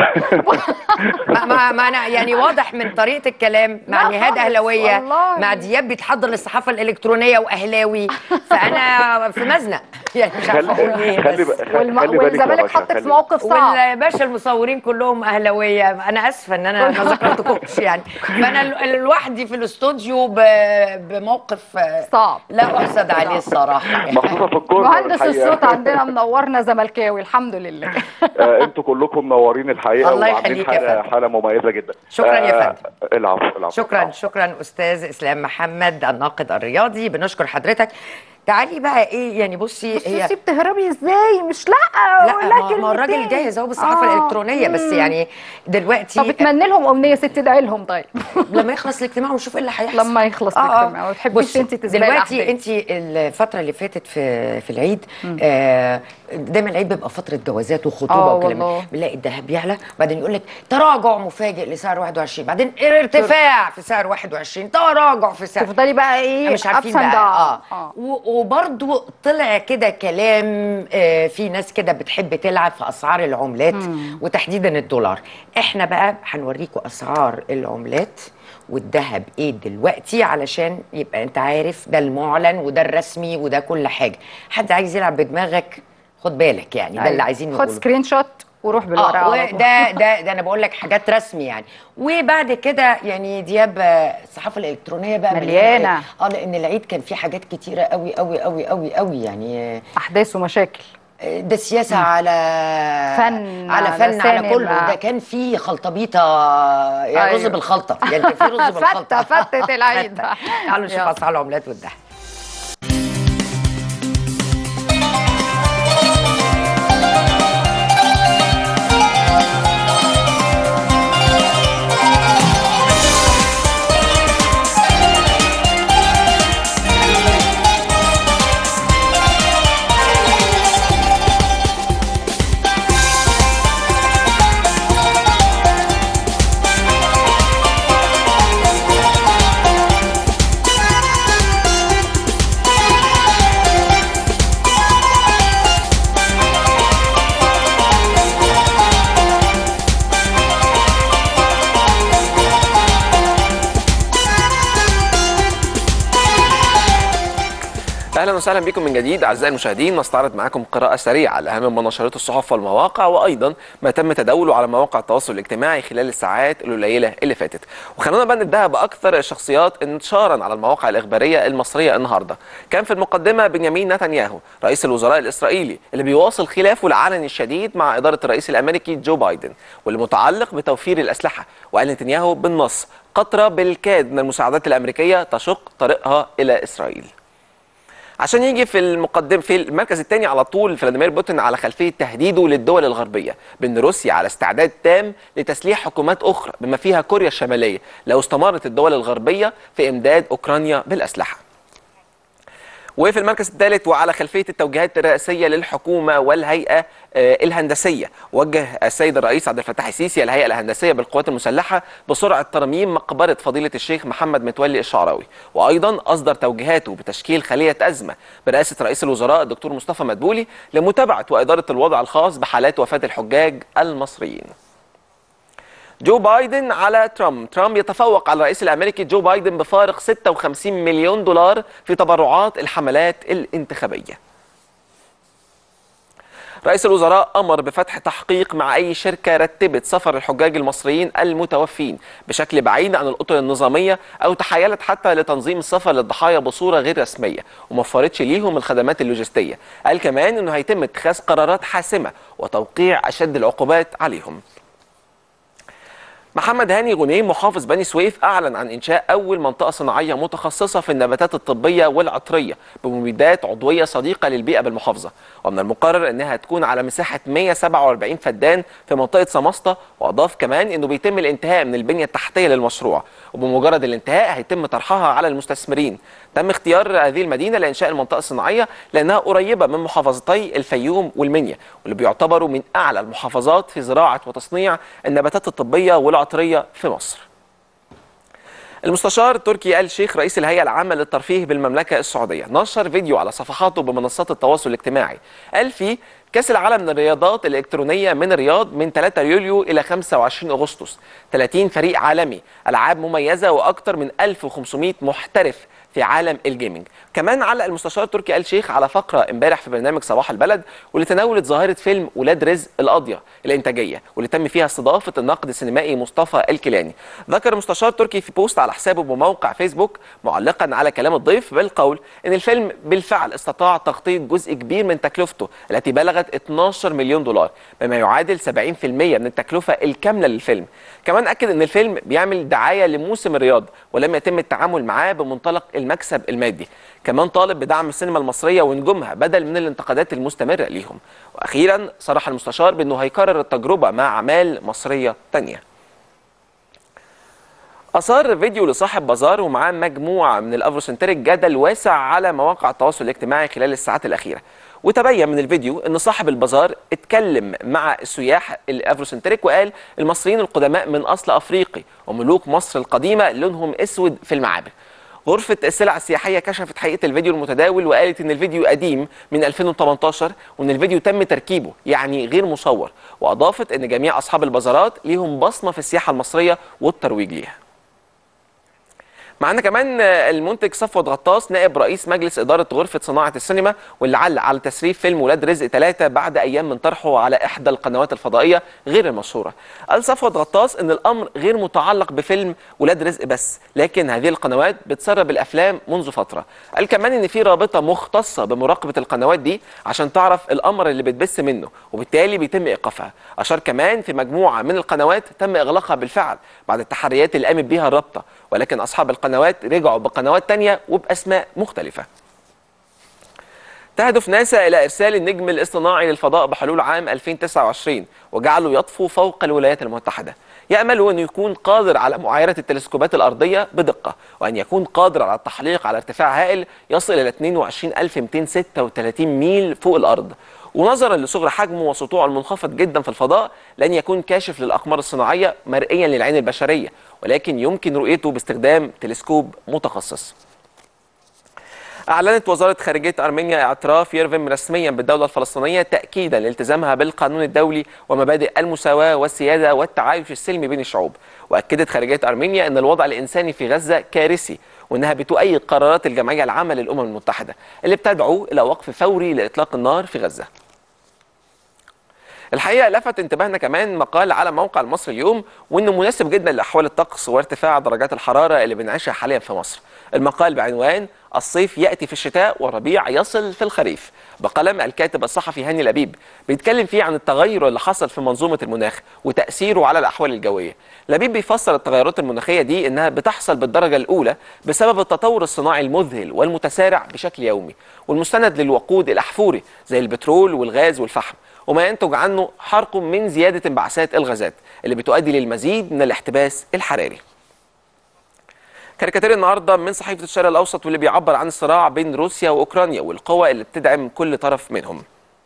ما, ما, ما انا يعني واضح من طريقه الكلام مع لا نهاد خالص، اهلاويه والله. مع دياب بيتحضر للصحافه الالكترونيه واهلاوي فانا في مزنق يعني مش عارفه اقول خلي ايه خلي بس. خلي والم... خلي بالك يا والزمالك باشا، حطك في خلي- موقف صعب والباشا المصورين كلهم اهلاويه انا اسفه ان انا ما ذكرتكمش يعني فانا ال- لوحدي في الاستوديو ب- بموقف آه، صعب لا احسد عليه الصراحه يعني. مخصوصا في الكورنر مهندس الحقيقة. الصوت عندنا منورنا زملكاوي الحمد لله آه، انتوا كلكم منورين الحقيقه الله وعاملين يخليك يا حاله فندم. حاله مميزه جدا شكراً يا آه، العفو العفو شكرا العفو. شكرا استاذ اسلام محمد الناقد الرياضي بنشكر حضرتك تعالي بقى ايه يعني بصي هي بصي بتهربي ازاي مش لا لا ولا ما- ما الراجل كلمتين. جاهز اهو بالصحافه آه. الالكترونيه بس مم. يعني دلوقتي طب اتمنى لهم امنيه ست ادعي لهم طيب لما يخلص الاجتماع ونشوف ايه اللي هيحصل لما يخلص آه، آه. الاجتماع وتحبيش بصي، انت تسبقي دلوقتي الأحداث. انت الفتره اللي فاتت في في العيد آه دايما العيد بيبقى فتره جوازات وخطوبه آه وكلام والله. بنلاقي الذهب يعلى بعدين يقول لك تراجع مفاجئ لسعر 21 بعدين ارتفاع في سعر 21 تراجع في سعر تفضلي بقى ايه مش عارفين ups and بقى downs. اه, و- وبرضو طلع كده كلام آه في ناس كده بتحب تلعب في اسعار العملات وتحديدا الدولار احنا بقى هنوريكم اسعار العملات والذهب ايه دلوقتي علشان يبقى انت عارف ده المعلن وده الرسمي وده كل حاجه حد عايز يلعب بدماغك خد بالك يعني ده اللي أيوة. عايزين خد نقوله سكرين شوت وروح بالورقه اه على طول. وده ده ده انا بقول لك حاجات رسمي يعني وبعد كده يعني دياب آه، الصحافه الالكترونيه بقى مليانة. اه لان العيد كان فيه حاجات كتيره قوي قوي قوي قوي قوي يعني آه، احداث ومشاكل ده سياسه على فن، على على فن على سينما. كله ده كان فيه خلطبيطه يعني رز أيوة. بالخلطه يعني كان فيه رز بالخلطه فتة فتة العيد فتة. تعالوا نشوف يلا. اسعار العملات والذهب اهلا وسهلا بكم من جديد اعزائي المشاهدين نستعرض معاكم قراءه سريعه لاهم ما نشرته الصحف والمواقع وايضا ما تم تداوله على مواقع التواصل الاجتماعي خلال الساعات القليله اللي فاتت وخلونا بقى نبدا باكثر الشخصيات انتشارا على المواقع الاخباريه المصريه النهارده كان في المقدمه بنيامين نتنياهو رئيس الوزراء الاسرائيلي اللي بيواصل خلافه العلني الشديد مع اداره الرئيس الامريكي جو بايدن واللي متعلق بتوفير الاسلحه وقال نتنياهو بالنص قطره بالكاد من المساعدات الامريكيه تشق طريقها الى اسرائيل عشان يجي في المقدم في المركز الثاني على طول فلاديمير بوتين على خلفيه تهديده للدول الغربيه بان روسيا على استعداد تام لتسليح حكومات اخرى بما فيها كوريا الشماليه لو استمرت الدول الغربيه في امداد اوكرانيا بالاسلحه وفي المركز الثالث وعلى خلفيه التوجيهات الرئاسيه للحكومه والهيئه آه، الهندسيه وجه السيد الرئيس عبد الفتاح السيسي الهيئه الهندسيه بالقوات المسلحه بسرعه ترميم مقبره فضيله الشيخ محمد متولي الشعراوي وايضا اصدر توجيهاته بتشكيل خليه ازمه برئاسه رئيس الوزراء الدكتور مصطفى مدبولي لمتابعه واداره الوضع الخاص بحالات وفاه الحجاج المصريين جو بايدن على ترامب ترامب يتفوق على الرئيس الامريكي جو بايدن بفارق 56 مليون دولار في تبرعات الحملات الانتخابيه رئيس الوزراء امر بفتح تحقيق مع اي شركه رتبت سفر الحجاج المصريين المتوفين بشكل بعيد عن الاطر النظاميه او تحايلت حتى لتنظيم السفر للضحايا بصوره غير رسميه وما وفرتش ليهم الخدمات اللوجستيه قال كمان انه هيتم اتخاذ قرارات حاسمه وتوقيع اشد العقوبات عليهم محمد هاني غنيم محافظ بني سويف اعلن عن انشاء اول منطقه صناعيه متخصصه في النباتات الطبيه والعطريه بمبيدات عضويه صديقه للبيئه بالمحافظه ومن المقرر انها تكون على مساحه 147 فدان في منطقه سماسطه واضاف كمان انه بيتم الانتهاء من البنيه التحتيه للمشروع وبمجرد الانتهاء هيتم طرحها على المستثمرين تم اختيار هذه المدينه لانشاء المنطقه الصناعيه لانها قريبه من محافظتي الفيوم والمنيا واللي بيعتبروا من اعلى المحافظات في زراعه وتصنيع النباتات الطبيه والعطريه في مصر المستشار تركي آل شيخ رئيس الهيئة العامة للترفيه بالمملكة السعودية نشر فيديو على صفحاته بمنصات التواصل الاجتماعي قال فيه كأس العالم للرياضات الإلكترونية من الرياض من 3 يوليو إلى 25 أغسطس 30 فريق عالمي ألعاب مميزة وأكثر من 1500 محترف في عالم الجيمنج كمان علق المستشار تركي آل شيخ على فقرة امبارح في برنامج صباح البلد واللي تناولت ظاهرة فيلم ولاد رزق القاضية الإنتاجية واللي تم فيها استضافة الناقد السينمائي مصطفى الكيلاني ذكر المستشار تركي في بوست على حسابه بموقع فيسبوك معلقا على كلام الضيف بالقول ان الفيلم بالفعل استطاع تغطية جزء كبير من تكلفته التي بلغت 12 مليون دولار بما يعادل 70% من التكلفة الكاملة للفيلم كمان أكد ان الفيلم بيعمل دعاية لموسم الرياض ولم يتم التعامل معاه بمنطلق المكسب المادي كمان طالب بدعم السينما المصرية ونجومها بدل من الانتقادات المستمرة ليهم وأخيرا صرح المستشار بأنه هيكرر التجربة مع أعمال مصرية تانية أثار فيديو لصاحب بازار ومعاه مجموعة من الأفروسنتريك جدل واسع على مواقع التواصل الاجتماعي خلال الساعات الأخيرة وتبين من الفيديو ان صاحب البازار اتكلم مع السياح الافروسنتريك وقال المصريين القدماء من اصل افريقي وملوك مصر القديمه لونهم اسود في المعابر غرفة السلع السياحية كشفت حقيقة الفيديو المتداول وقالت إن الفيديو قديم من 2018 وإن الفيديو تم تركيبه يعني غير مصور وأضافت إن جميع أصحاب البازارات ليهم بصمة في السياحة المصرية والترويج ليها معانا كمان المنتج صفوت غطاس نائب رئيس مجلس إدارة غرفة صناعة السينما واللي علق على تسريب فيلم ولاد رزق ثلاثة بعد أيام من طرحه على إحدى القنوات الفضائية غير المشهورة قال صفوت غطاس إن الأمر غير متعلق بفيلم ولاد رزق بس لكن هذه القنوات بتسرب الأفلام منذ فترة قال كمان إن في رابطة مختصة بمراقبة القنوات دي عشان تعرف الأمر اللي بتبث منه وبالتالي بيتم إيقافها أشار كمان في مجموعة من القنوات تم إغلاقها بالفعل بعد التحريات اللي قامت بيها الرابطة ولكن أصحاب القنوات رجعوا بقنوات تانية وبأسماء مختلفة تهدف ناسا إلى إرسال النجم الاصطناعي للفضاء بحلول عام 2029 وجعله يطفو فوق الولايات المتحدة يأمل أن يكون قادر على معايرة التلسكوبات الأرضية بدقة وأن يكون قادر على التحليق على ارتفاع هائل يصل إلى 22236 ميل فوق الأرض ونظرا لصغر حجمه وسطوعه المنخفض جدا في الفضاء لن يكون كاشف للأقمار الصناعية مرئيا للعين البشرية ولكن يمكن رؤيته باستخدام تلسكوب متخصص أعلنت وزارة خارجية أرمينيا اعتراف يرفن رسميا بالدولة الفلسطينية تأكيدا لالتزامها بالقانون الدولي ومبادئ المساواة والسيادة والتعايش السلمي بين الشعوب وأكدت خارجية أرمينيا أن الوضع الإنساني في غزة كارثي وأنها بتؤيد قرارات الجمعية العامة للأمم المتحدة اللي بتدعو إلى وقف فوري لإطلاق النار في غزة الحقيقه لفت انتباهنا كمان مقال على موقع المصري اليوم وانه مناسب جدا لاحوال الطقس وارتفاع درجات الحراره اللي بنعيشها حاليا في مصر. المقال بعنوان الصيف ياتي في الشتاء والربيع يصل في الخريف بقلم الكاتب الصحفي هاني لبيب بيتكلم فيه عن التغير اللي حصل في منظومه المناخ وتاثيره على الاحوال الجويه. لبيب بيفسر التغيرات المناخيه دي انها بتحصل بالدرجه الاولى بسبب التطور الصناعي المذهل والمتسارع بشكل يومي والمستند للوقود الاحفوري زي البترول والغاز والفحم وما ينتج عنه حرق من زيادة انبعاثات الغازات اللي بتؤدي للمزيد من الاحتباس الحراري كاريكاتير النهارده من صحيفه الشرق الاوسط واللي بيعبر عن الصراع بين روسيا واوكرانيا والقوى اللي بتدعم كل طرف منهم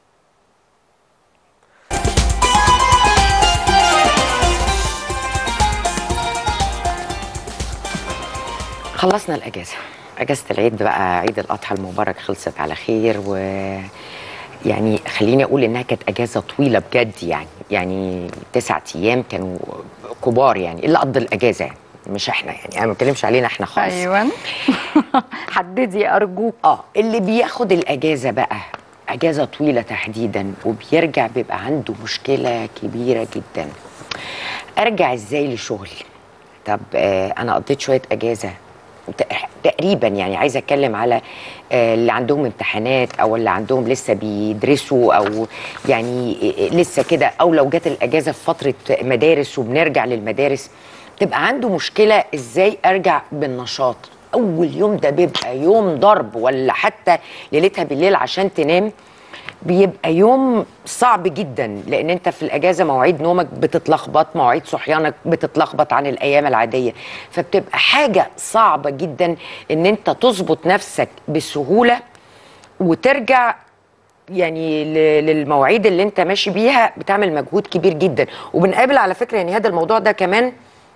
خلصنا الاجازه اجازه العيد بقى عيد الاضحى المبارك خلصت على خير و يعني خليني اقول انها كانت اجازه طويله بجد يعني يعني تسعة ايام كانوا كبار يعني اللي قضى الاجازه يعني مش احنا يعني انا ما بتكلمش علينا احنا خالص ايوه حددي ارجوك اه اللي بياخد الاجازه بقى اجازه طويله تحديدا وبيرجع بيبقى عنده مشكله كبيره جدا ارجع ازاي لشغلي طب آه انا قضيت شويه اجازه تقريبا يعني عايزه اتكلم على اللي عندهم امتحانات او اللي عندهم لسه بيدرسوا او يعني لسه كده او لو جت الاجازه في فتره مدارس وبنرجع للمدارس تبقى عنده مشكله ازاي ارجع بالنشاط اول يوم ده بيبقى يوم ضرب ولا حتى ليلتها بالليل عشان تنام بيبقى يوم صعب جدا لان انت في الاجازه مواعيد نومك بتتلخبط مواعيد صحيانك بتتلخبط عن الايام العاديه فبتبقى حاجه صعبه جدا ان انت تظبط نفسك بسهوله وترجع يعني للمواعيد اللي انت ماشي بيها بتعمل مجهود كبير جدا وبنقابل على فكره يعني هذا الموضوع ده كمان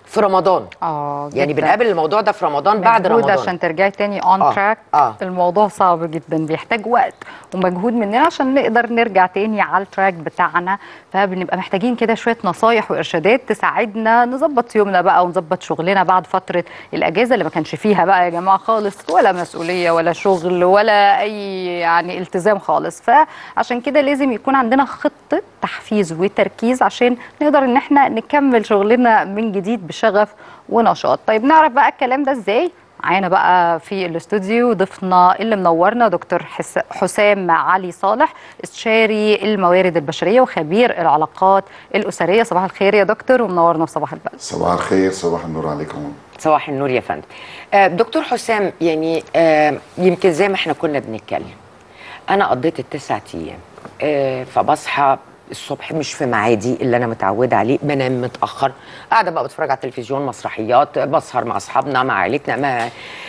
في رمضان اه يعني جداً. بنقابل الموضوع ده في رمضان بعد مجهود رمضان عشان ترجعي تاني اون آه، تراك آه. الموضوع صعب جدا بيحتاج وقت ومجهود مننا عشان نقدر نرجع تاني على التراك بتاعنا فبنبقى محتاجين كده شويه نصايح وارشادات تساعدنا نظبط يومنا بقى ونظبط شغلنا بعد فتره الاجازه اللي ما كانش فيها بقى يا جماعه خالص ولا مسؤوليه ولا شغل ولا اي يعني التزام خالص فعشان كده لازم يكون عندنا خطه تحفيز وتركيز عشان نقدر ان احنا نكمل شغلنا من جديد بشغف ونشاط طيب نعرف بقى الكلام ده ازاي معانا بقى في الاستوديو ضيفنا اللي منورنا دكتور حس- حسام علي صالح استشاري الموارد البشريه وخبير العلاقات الاسريه صباح الخير يا دكتور ومنورنا في صباح البلد صباح الخير صباح النور عليكم صباح النور يا فندم آه، دكتور حسام يعني آه، يمكن زي ما احنا كنا بنتكلم انا قضيت التسعة ايام آه، فبصحى الصبح مش في ميعادي اللي انا متعوده عليه بنام متاخر قاعده بقى بتفرج على التلفزيون مسرحيات بسهر مع اصحابنا مع عائلتنا ما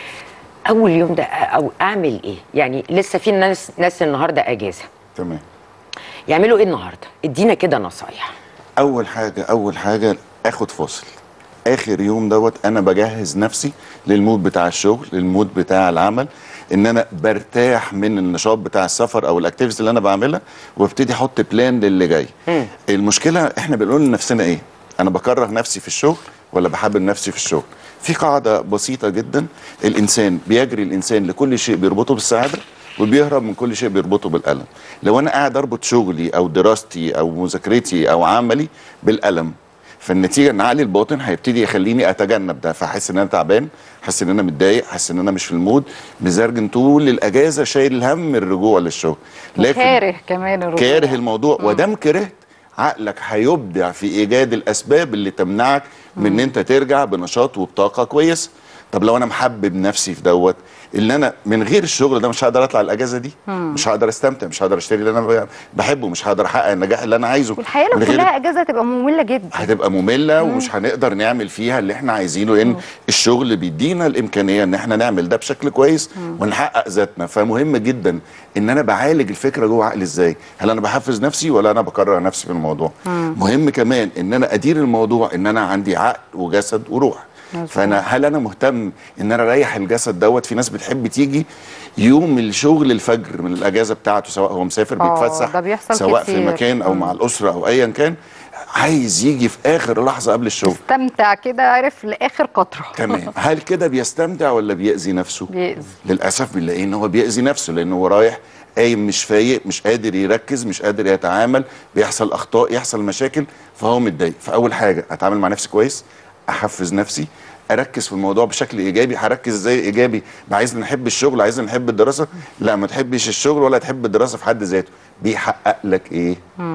اول يوم ده او اعمل ايه يعني لسه في ناس ناس النهارده اجازه تمام يعملوا ايه النهارده ادينا كده نصايح اول حاجه اول حاجه اخد فاصل اخر يوم دوت انا بجهز نفسي للمود بتاع الشغل للمود بتاع العمل ان انا برتاح من النشاط بتاع السفر او الاكتيفيتيز اللي انا بعملها وابتدي احط بلان للي جاي المشكله احنا بنقول لنفسنا ايه انا بكره نفسي في الشغل ولا بحبب نفسي في الشغل في قاعده بسيطه جدا الانسان بيجري الانسان لكل شيء بيربطه بالسعاده وبيهرب من كل شيء بيربطه بالالم لو انا قاعد اربط شغلي او دراستي او مذاكرتي او عملي بالالم فالنتيجه ان عقلي الباطن هيبتدي يخليني اتجنب ده فاحس ان انا تعبان احس ان انا متضايق احس ان انا مش في المود مزرجن طول الاجازه شايل الهم الرجوع للشغل كاره كمان الرجوع كاره الموضوع ودام كرهت عقلك هيبدع في ايجاد الاسباب اللي تمنعك من ان انت ترجع بنشاط وبطاقه كويس طب لو انا محبب نفسي في دوت اللي انا من غير الشغل ده مش هقدر اطلع الاجازه دي مش هقدر استمتع مش هقدر اشتري اللي انا بحبه مش هقدر احقق النجاح اللي انا عايزه والحقيقه لو من غير- كلها اجازه تبقى ممله جدا هتبقى ممله ومش هنقدر نعمل فيها اللي احنا عايزينه لان الشغل بيدينا الامكانيه ان احنا نعمل ده بشكل كويس ونحقق ذاتنا فمهم جدا ان انا بعالج الفكره جوه عقلي ازاي هل انا بحفز نفسي ولا انا بكرر نفسي في الموضوع مهم كمان ان انا ادير الموضوع ان انا عندي عقل وجسد وروح فانا هل انا مهتم ان انا اريح الجسد دوت في ناس بتحب تيجي يوم الشغل الفجر من الاجازه بتاعته سواء هو مسافر آه، بيتفسح ده بيحصل سواء في كتير. مكان او مع الاسره او ايا كان عايز يجي في اخر لحظه قبل الشغل استمتع كده عارف لاخر قطره تمام هل كده بيستمتع ولا بيأذي نفسه بيأذي. للاسف بنلاقيه ان هو بيأذي نفسه لانه هو رايح قايم مش فايق مش قادر يركز مش قادر يتعامل بيحصل اخطاء يحصل مشاكل فهو متضايق فاول حاجه اتعامل مع نفسي كويس احفز نفسي اركز في الموضوع بشكل ايجابي هركز ازاي ايجابي عايزنا نحب الشغل عايزنا نحب الدراسه لا ما تحبش الشغل ولا تحب الدراسه في حد ذاته بيحقق لك ايه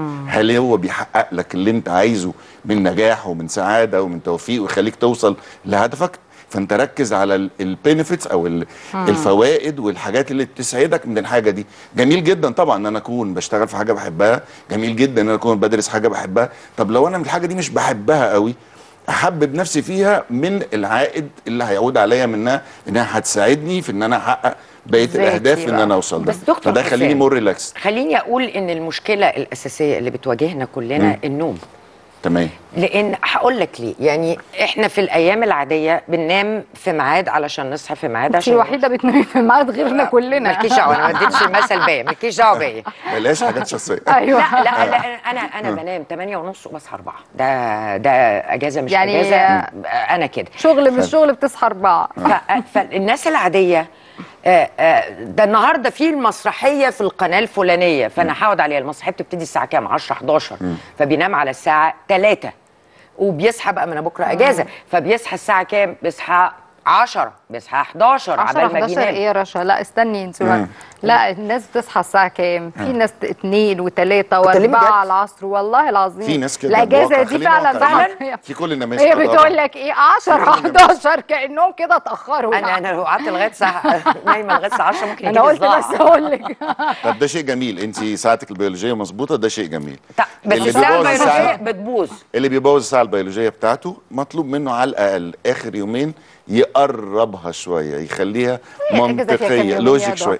هل هو بيحقق لك اللي انت عايزه من نجاح ومن سعاده ومن توفيق ويخليك توصل لهدفك فانت ركز على البينيفيتس او ال- الفوائد والحاجات اللي تسعدك من الحاجه دي جميل جدا طبعا ان انا اكون بشتغل في حاجه بحبها جميل جدا ان انا اكون بدرس حاجه بحبها طب لو انا من الحاجه دي مش بحبها قوي احبب نفسي فيها من العائد اللي هيعود عليا منها انها هتساعدني في ان انا احقق بقيه ذاتي الاهداف ان بقى. انا اوصل بس لها دكتور فده يخليني حسام. مور ريلاكس خليني اقول ان المشكله الاساسيه اللي بتواجهنا كلنا النوم تمام لان هقول لك ليه يعني احنا في الايام العاديه بننام في ميعاد علشان نصحى في ميعاد انت عشان الوحيده بتنامي في الميعاد غيرنا كلنا مالكيش دعوه انا ما اديتش المثل بيا مالكيش دعوه بيا بلاش حاجات شخصيه ايوه لا لا لا انا انا بنام 8 ونص وبصحى 4 ده ده اجازه مش يعني- اجازه انا كده شغل مش شغل بتصحى اربعه ف- فالناس العاديه آه، آه، ده النهارده في المسرحيه في القناه الفلانيه فانا هقعد عليها المسرحيه بتبتدي الساعه كام 10 11 فبينام على الساعه 3 وبيصحى بقى ما انا بكره اجازه فبيصحى الساعه كام بيصحى 10 بيصحى 11 10 عبال ما 11 بينام ايه يا رشا لا استني انت مم. لا الناس بتصحى الساعه كام في ناس اتنين وتلاته بتكلمي واربعه جد؟ العصر والله العظيم في ناس كده الاجازه الواقع، دي خلينا فعلا واقعيين. فعلا في كل الناس هي كده طبعاً. بتقول لك ايه 10 11 كانهم كده اتاخروا انا انا لو قعدت لغايه الساعه نايمه لغايه الساعه 10 ممكن انا يجيلي قلت صداع. بس اقول لك طب ده شيء جميل انت ساعتك البيولوجيه مظبوطه ده شيء جميل طب بس اللي الساعه بيبوظ البيولوجيه الساعة- بتبوظ اللي بيبوظ الساعه البيولوجيه بتاعته مطلوب منه على الاقل اخر يومين يقربها شويه يخليها الأجازة فيها كام منطقيه يوم يا لوجيك دكتور؟ شويه نعم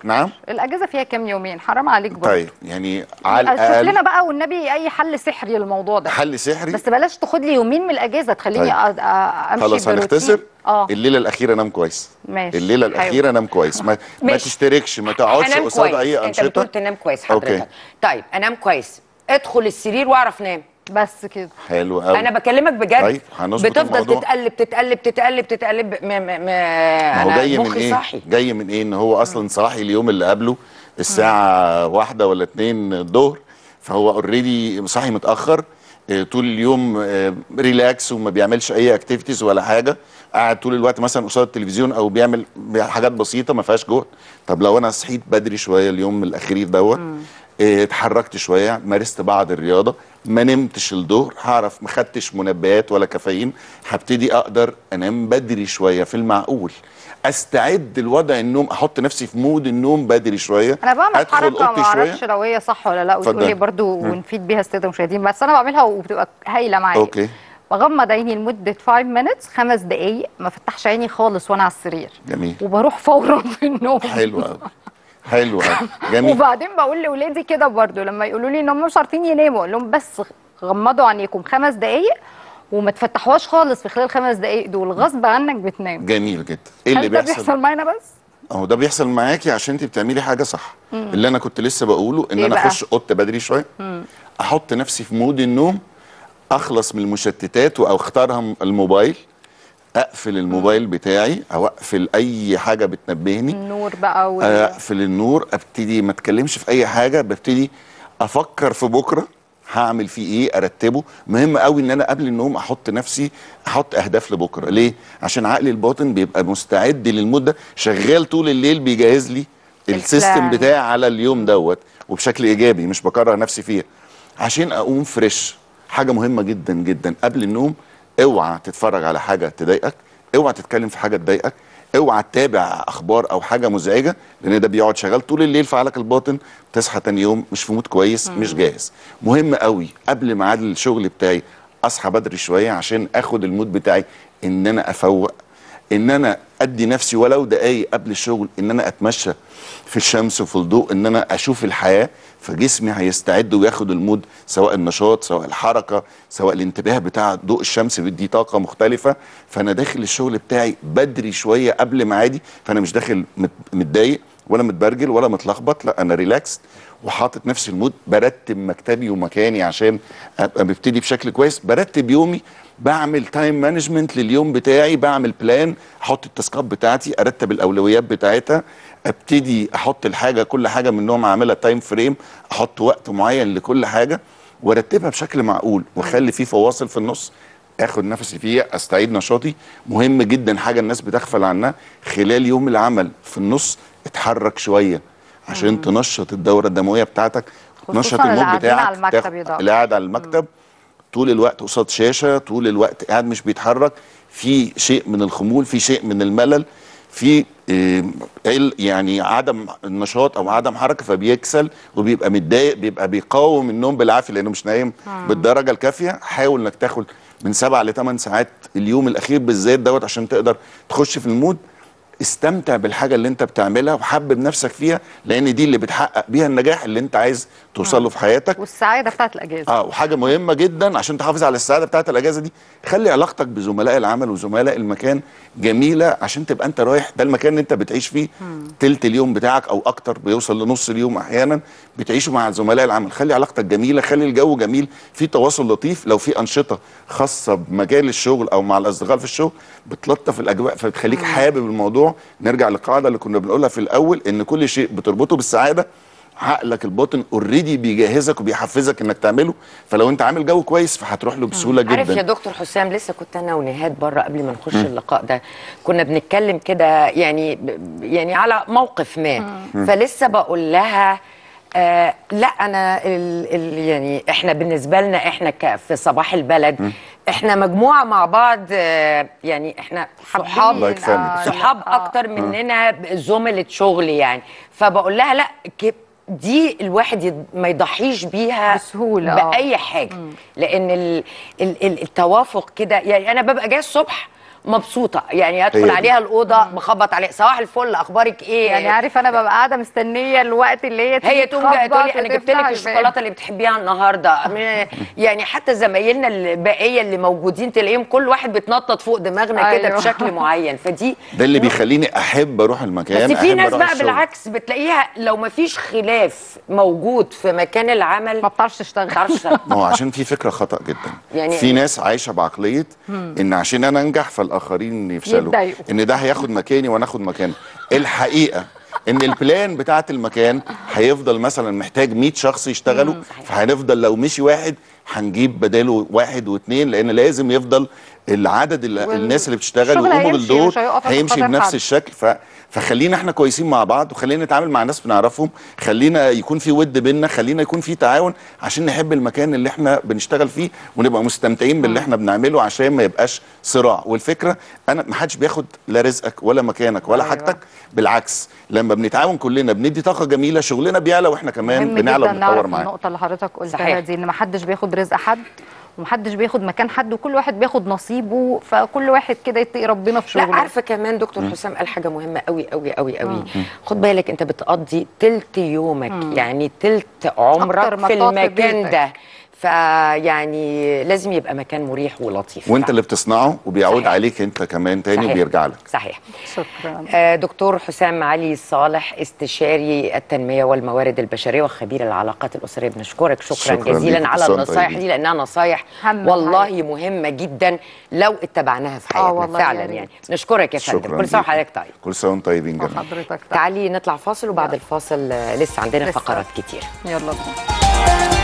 الاجازه فيها كام يومين حرام عليك برضه طيب يعني على شوف لنا الاقل بقى والنبي اي حل سحري للموضوع ده حل سحري بس بلاش تاخد لي يومين من الاجازه تخليني طيب. أ- أ- امشي خلاص بروتين. هنختصر اه الليله الاخيره نام كويس ماشي. الليله حلو. الاخيره نام كويس ما, ما ماشي. تشتركش ما تقعدش انام قصاد كويس اي انت بتقول انشطه تنام كويس أوكي. حضرتك طيب انام كويس ادخل السرير واعرف نام بس كده حلو قوي انا بكلمك بجد طيب، هنظبط بتفضل الموضوع. تتقلب تتقلب تتقلب تتقلب م م م ما هو انا جاي من مخي ايه صاحي جاي من ايه ان هو اصلا صاحي اليوم اللي قبله الساعه واحدة ولا اتنين الظهر فهو اوريدي صاحي متاخر آه، طول اليوم آه، ريلاكس وما بيعملش اي اكتيفيتيز ولا حاجه قاعد طول الوقت مثلا قصاد التلفزيون او بيعمل حاجات بسيطه ما فيهاش جهد طب لو انا صحيت بدري شويه اليوم الاخير دوت آه، اتحركت شويه مارست بعض الرياضه ما نمتش الظهر هعرف ما خدتش منبهات ولا كافيين هبتدي اقدر انام بدري شويه في المعقول استعد لوضع النوم احط نفسي في مود النوم بدري شويه انا بعمل أدخل حركه ما أوضتي اعرفش لو هي صح ولا لا وتقولي اتفضلي. برضو ونفيد بيها الساده المشاهدين بس انا بعملها وبتبقى هايله معايا اوكي بغمض عيني لمده 5 minutes خمس دقائق ما فتحش عيني خالص وانا على السرير جميل وبروح فورا في النوم حلو قوي حلو قوي جميل وبعدين بقول لاولادي كده برضو لما يقولوا لي ان هم مش عارفين يناموا اقول لهم بس غمضوا عينيكم خمس دقائق وما تفتحوهاش خالص في خلال خمس دقائق دول غصب عنك بتنام جميل جدا ايه اللي هل ده بيحصل بيحصل معانا بس؟ اهو ده بيحصل معاكي عشان انت بتعملي حاجه صح اللي انا كنت لسه بقوله ان إيه انا بقى؟ اخش اوضتي بدري شويه احط نفسي في مود النوم اخلص من المشتتات او اختارها م- الموبايل اقفل الموبايل بتاعي او اقفل اي حاجه بتنبهني النور بقى وال... اقفل النور ابتدي ما اتكلمش في اي حاجه ببتدي افكر في بكره هعمل فيه ايه ارتبه مهم قوي ان انا قبل النوم احط نفسي احط اهداف لبكره ليه عشان عقلي الباطن بيبقى مستعد للمود ده شغال طول الليل بيجهز لي السيستم البلان. بتاعي على اليوم دوت وبشكل ايجابي مش بكره نفسي فيها عشان اقوم فريش حاجه مهمه جدا جدا قبل النوم اوعى تتفرج على حاجه تضايقك اوعى تتكلم في حاجه تضايقك اوعى تتابع اخبار او حاجه مزعجه لان ده بيقعد شغال طول الليل في عقلك الباطن تصحى تاني يوم مش في مود كويس مش جاهز مهم قوي قبل ميعاد الشغل بتاعي اصحى بدري شويه عشان اخد المود بتاعي ان انا افوق ان انا ادي نفسي ولو دقايق قبل الشغل ان انا اتمشى في الشمس وفي الضوء ان انا اشوف الحياه فجسمي هيستعد وياخد المود سواء النشاط سواء الحركه سواء الانتباه بتاع ضوء الشمس بيدي طاقه مختلفه فانا داخل الشغل بتاعي بدري شويه قبل ميعادي فانا مش داخل مت- متضايق ولا متبرجل ولا متلخبط لا انا ريلاكس وحاطط نفسي المود برتب مكتبي ومكاني عشان ابقى ببتدي بشكل كويس برتب يومي بعمل تايم مانجمنت لليوم بتاعي بعمل بلان احط التاسكات بتاعتي ارتب الاولويات بتاعتها ابتدي احط الحاجه كل حاجه منهم اعملها تايم فريم احط وقت معين لكل حاجه وارتبها بشكل معقول واخلي فيه فواصل في النص اخد نفسي فيها استعيد نشاطي مهم جدا حاجه الناس بتغفل عنها خلال يوم العمل في النص اتحرك شويه عشان تنشط الدوره الدمويه بتاعتك خصوصاً تنشط اللي المود قاعدين بتاعك على المكتب تاخد- يا دكتور. اللي قاعد على المكتب طول الوقت قصاد شاشه طول الوقت قاعد مش بيتحرك في شيء من الخمول في شيء من الملل في آه، قل- يعني عدم النشاط او عدم حركه فبيكسل وبيبقى متضايق بيبقى بيقاوم النوم بالعافيه لانه مش نايم بالدرجه الكافيه حاول انك تاخد من سبع لثمان ساعات اليوم الاخير بالذات دوت عشان تقدر تخش في المود استمتع بالحاجه اللي انت بتعملها وحبب نفسك فيها لان دي اللي بتحقق بيها النجاح اللي انت عايز توصل له في حياتك والسعاده بتاعت الاجازه اه وحاجه مهمه جدا عشان تحافظ على السعاده بتاعت الاجازه دي خلي علاقتك بزملاء العمل وزملاء المكان جميله عشان تبقى انت رايح ده المكان اللي انت بتعيش فيه تلت اليوم بتاعك او اكتر بيوصل لنص اليوم احيانا بتعيشه مع زملاء العمل خلي علاقتك جميله خلي الجو جميل في تواصل لطيف لو في انشطه خاصه بمجال الشغل او مع الاصدقاء في الشغل بتلطف الاجواء فبتخليك حابب الموضوع نرجع للقاعده اللي كنا بنقولها في الاول ان كل شيء بتربطه بالسعاده عقلك الباطن اوريدي بيجهزك وبيحفزك انك تعمله فلو انت عامل جو كويس فهتروح له بسهوله عارف يا جدا دكتور حسام لسه كنت انا ونهاد بره قبل ما نخش اللقاء ده كنا بنتكلم كده يعني ب- يعني على موقف ما فلسه بقول لها آه لا انا ال ال يعني احنا بالنسبه لنا احنا ك- في صباح البلد احنا مجموعه مع بعض آه يعني احنا صحاب الله يكفيك. صحاب اكتر مننا زملاء شغل يعني فبقول لها لا ك- دي الواحد يد- ما يضحيش بيها بسهولة، آه. باي حاجه لان ال ال ال التوافق كده يعني انا ببقى جايه الصبح مبسوطه يعني هي ادخل دي. عليها الاوضه بخبط عليها صباح الفل اخبارك ايه يعني عارف انا ببقى قاعده مستنيه الوقت اللي هي تيجي هي تقوم جايه تخبط تقول لي انا جبت وتفتح لك الباب. الشوكولاته اللي بتحبيها النهارده م- يعني حتى زمايلنا الباقيه اللي موجودين تلاقيهم كل واحد بيتنطط فوق دماغنا كده أيوة. بشكل معين فدي ده اللي بيخليني احب اروح المكان بس في أحب ناس أروح بقى الشغل. بالعكس بتلاقيها لو ما فيش خلاف موجود في مكان العمل ما بتعرفش تشتغل ما تعرفش تشتغل. ما هو عشان في فكره خطا جدا يعني- يعني في ناس عايشه بعقليه ان عشان انا انجح فالاخرين يفشلوا يتضايقوا. ان ده هياخد مكاني وانا اخد مكانه الحقيقه ان البلان بتاعه المكان هيفضل مثلا محتاج 100 شخص يشتغلوا فهنفضل لو مشي واحد هنجيب بداله واحد واثنين لان لازم يفضل العدد ال- وال- الناس اللي بتشتغل الشغل ويقوموا هيمشي، بالدور مش هيقف عشان هيمشي خاطر بنفس حد. الشكل ف... فخلينا احنا كويسين مع بعض وخلينا نتعامل مع ناس بنعرفهم خلينا يكون في ود بينا خلينا يكون في تعاون عشان نحب المكان اللي احنا بنشتغل فيه ونبقى مستمتعين باللي احنا بنعمله عشان ما يبقاش صراع والفكره انا ما حدش بياخد لا رزقك ولا مكانك ولا أيوة. حاجتك بالعكس لما بنتعاون كلنا بندي طاقه جميله شغلنا بيعلى واحنا كمان مهم بنعلى جدا وبنتطور نعرف معاه النقطه اللي حضرتك قلتها صحيح. دي ان ما حدش بياخد رزق حد ومحدش بياخد مكان حد وكل واحد بياخد نصيبه فكل واحد كده يتقي ربنا في لا شغله عارفه كمان دكتور حسام قال حاجه مهمه قوي قوي قوي قوي خد بالك انت بتقضي تلت يومك يعني تلت أكتر عمرك ما في تقعد في المكان بيتك. ده فيعني لازم يبقى مكان مريح ولطيف وانت اللي بتصنعه وبيعود صحيح. عليك انت كمان تاني صحيح. وبيرجع لك صحيح شكرا آه، دكتور حسام علي صالح استشاري التنميه والموارد البشريه وخبير العلاقات الاسريه بنشكرك شكرا, شكراً جزيلا ليك. على كل سنة النصايح طيبين. دي لانها نصايح هم والله الحقيقة. مهمه جدا لو اتبعناها في حياتنا والله يا فعلا ريت. يعني نشكرك يا فندم شكرا كل سنه ليك. وحضرتك طيب كل سنه وانتم طيبين جميعا حضرتك تعال. تعالي نطلع فاصل وبعد يلا. الفاصل آه، لسه عندنا لسه. فقرات كتير يلا بينا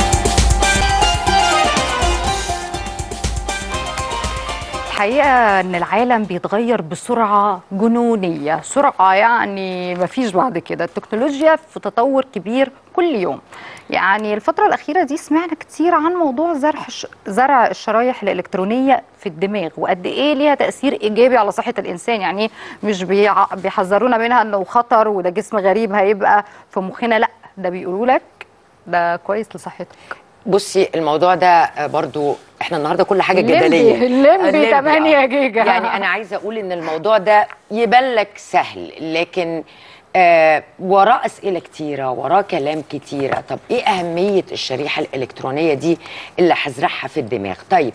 الحقيقة ان العالم بيتغير بسرعة جنونية سرعة يعني مفيش بعد كده التكنولوجيا في تطور كبير كل يوم يعني الفترة الأخيرة دي سمعنا كتير عن موضوع زرع زرع الشرايح الإلكترونية في الدماغ وقد إيه ليها تأثير إيجابي على صحة الإنسان يعني مش بيع- بيحذرونا منها إنه خطر وده جسم غريب هيبقى في مخنا لا ده بيقولوا لك ده كويس لصحتك بصي الموضوع ده آه، برضو احنا النهارده كل حاجه الليمبي- جدليه الليمبي الليمبي، 8 آه. جيجا. يعني انا عايزه اقول ان الموضوع ده يبان لك سهل لكن آه وراه اسئله كتيره وراه كلام كتيره طب ايه اهميه الشريحه الالكترونيه دي اللي هزرعها في الدماغ طيب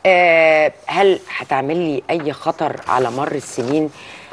آه هل هتعمل لي اي خطر على مر السنين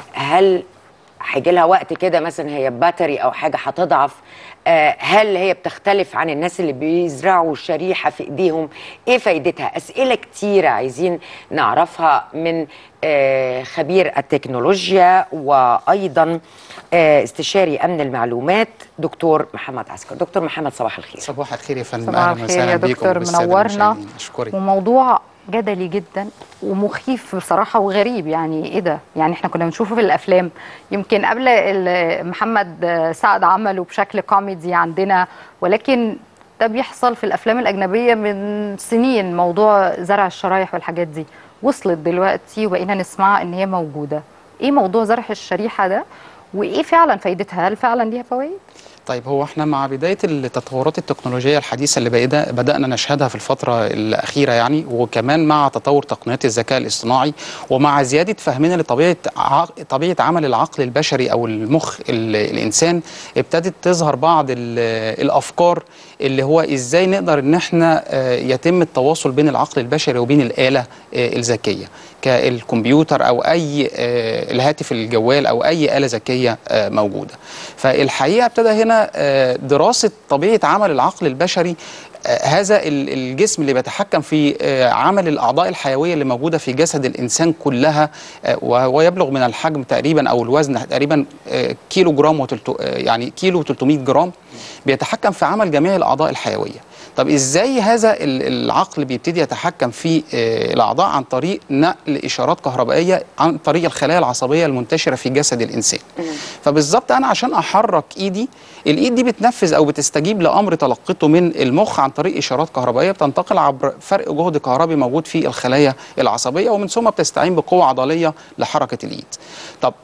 هل هيجي لها وقت كده مثلا هي باتري او حاجه هتضعف آه، هل هي بتختلف عن الناس اللي بيزرعوا الشريحه في ايديهم ايه فايدتها اسئله كتيره عايزين نعرفها من آه، خبير التكنولوجيا وايضا آه، استشاري امن المعلومات دكتور محمد عسكر دكتور محمد صباح الخير صباح الخير يا فندم صباح اهلا الخير وسهلا يا بيكم دكتور وبالسادة منورنا المشاهدين. اشكرك وموضوع جدلي جدا ومخيف بصراحة وغريب يعني ايه ده يعني احنا كنا بنشوفه في الافلام يمكن قبل ال- محمد سعد عمله بشكل كوميدي عندنا ولكن ده بيحصل في الافلام الاجنبية من سنين موضوع زرع الشرايح والحاجات دي وصلت دلوقتي وبقينا نسمع ان هي موجودة ايه موضوع زرع الشريحة ده وايه فعلا فايدتها هل فعلا ليها فوائد طيب هو احنا مع بدايه التطورات التكنولوجيه الحديثه اللي بقينا بدانا نشهدها في الفتره الاخيره يعني وكمان مع تطور تقنيات الذكاء الاصطناعي ومع زياده فهمنا لطبيعه ع... طبيعه عمل العقل البشري او المخ ال... الانسان ابتدت تظهر بعض ال... الافكار اللي هو ازاي نقدر ان احنا آه، يتم التواصل بين العقل البشري وبين الاله آه، الذكيه كالكمبيوتر او اي آه، الهاتف الجوال او اي اله ذكيه آه، موجوده فالحقيقه ابتدى هنا آه، دراسه طبيعه عمل العقل البشري آه، هذا ال- الجسم اللي بيتحكم في آه، عمل الاعضاء الحيويه اللي موجوده في جسد الانسان كلها آه، وهو يبلغ من الحجم تقريبا او الوزن تقريبا آه، كيلو جرام وتلتو آه، يعني كيلو 300 جرام بيتحكم في عمل جميع الاعضاء الحيويه طب ازاي هذا ال- العقل بيبتدي يتحكم في آه، الاعضاء عن طريق نقل اشارات كهربائيه عن طريق الخلايا العصبيه المنتشره في جسد الانسان فبالظبط انا عشان احرك ايدي الايد دي بتنفذ او بتستجيب لامر تلقته من المخ عن طريق اشارات كهربائيه بتنتقل عبر فرق جهد كهربي موجود في الخلايا العصبيه ومن ثم بتستعين بقوه عضليه لحركه الايد طب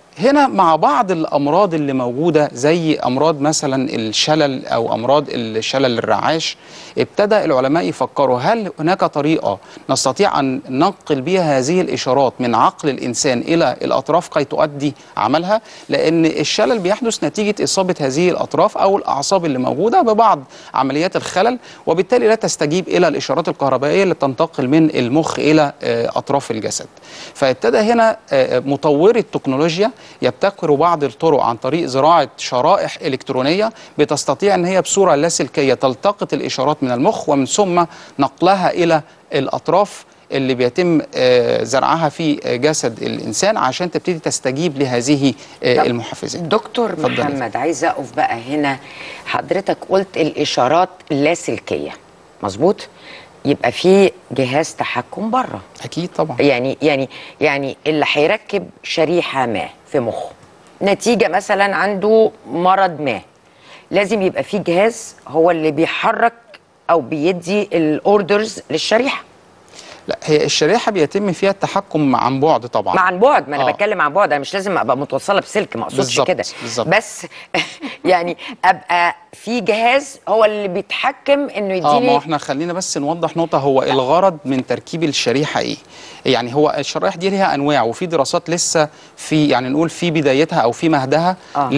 هنا مع بعض الامراض اللي موجوده زي امراض مثلا الشلل او امراض الشلل الرعاش ابتدى العلماء يفكروا هل هناك طريقه نستطيع ان ننقل بها هذه الاشارات من عقل الانسان الى الاطراف كي تؤدي عملها لان الشلل بيحدث نتيجه اصابه هذه الاطراف او الاعصاب اللي موجوده ببعض عمليات الخلل وبالتالي لا تستجيب الى الاشارات الكهربائيه اللي تنتقل من المخ الى آه، اطراف الجسد فابتدى هنا آه، مطوري التكنولوجيا يبتكروا بعض الطرق عن طريق زراعه شرائح الكترونيه بتستطيع ان هي بصوره لاسلكيه تلتقط الاشارات من المخ ومن ثم نقلها الى الاطراف اللي بيتم آه، زرعها في آه، جسد الانسان عشان تبتدي تستجيب لهذه آه، طب المحفزات دكتور اتفضلي. محمد عايزه اقف بقى هنا حضرتك قلت الاشارات اللاسلكيه مظبوط يبقى في جهاز تحكم بره اكيد طبعا يعني يعني يعني اللي هيركب شريحه ما في مخه نتيجه مثلا عنده مرض ما لازم يبقى في جهاز هو اللي بيحرك او بيدي الاوردرز للشريحه لا هي الشريحه بيتم فيها التحكم عن بعد طبعا مع عن بعد ما انا آه. بتكلم عن بعد انا مش لازم ابقى متوصله بسلك ما اقصدش بالظبط، كده بالظبط. بس يعني ابقى في جهاز هو اللي بيتحكم انه اه ما يديني احنا خلينا بس نوضح نقطه هو الغرض من تركيب الشريحه ايه يعني هو الشرائح دي ليها انواع وفي دراسات لسه في يعني نقول في بدايتها او في مهدها آه.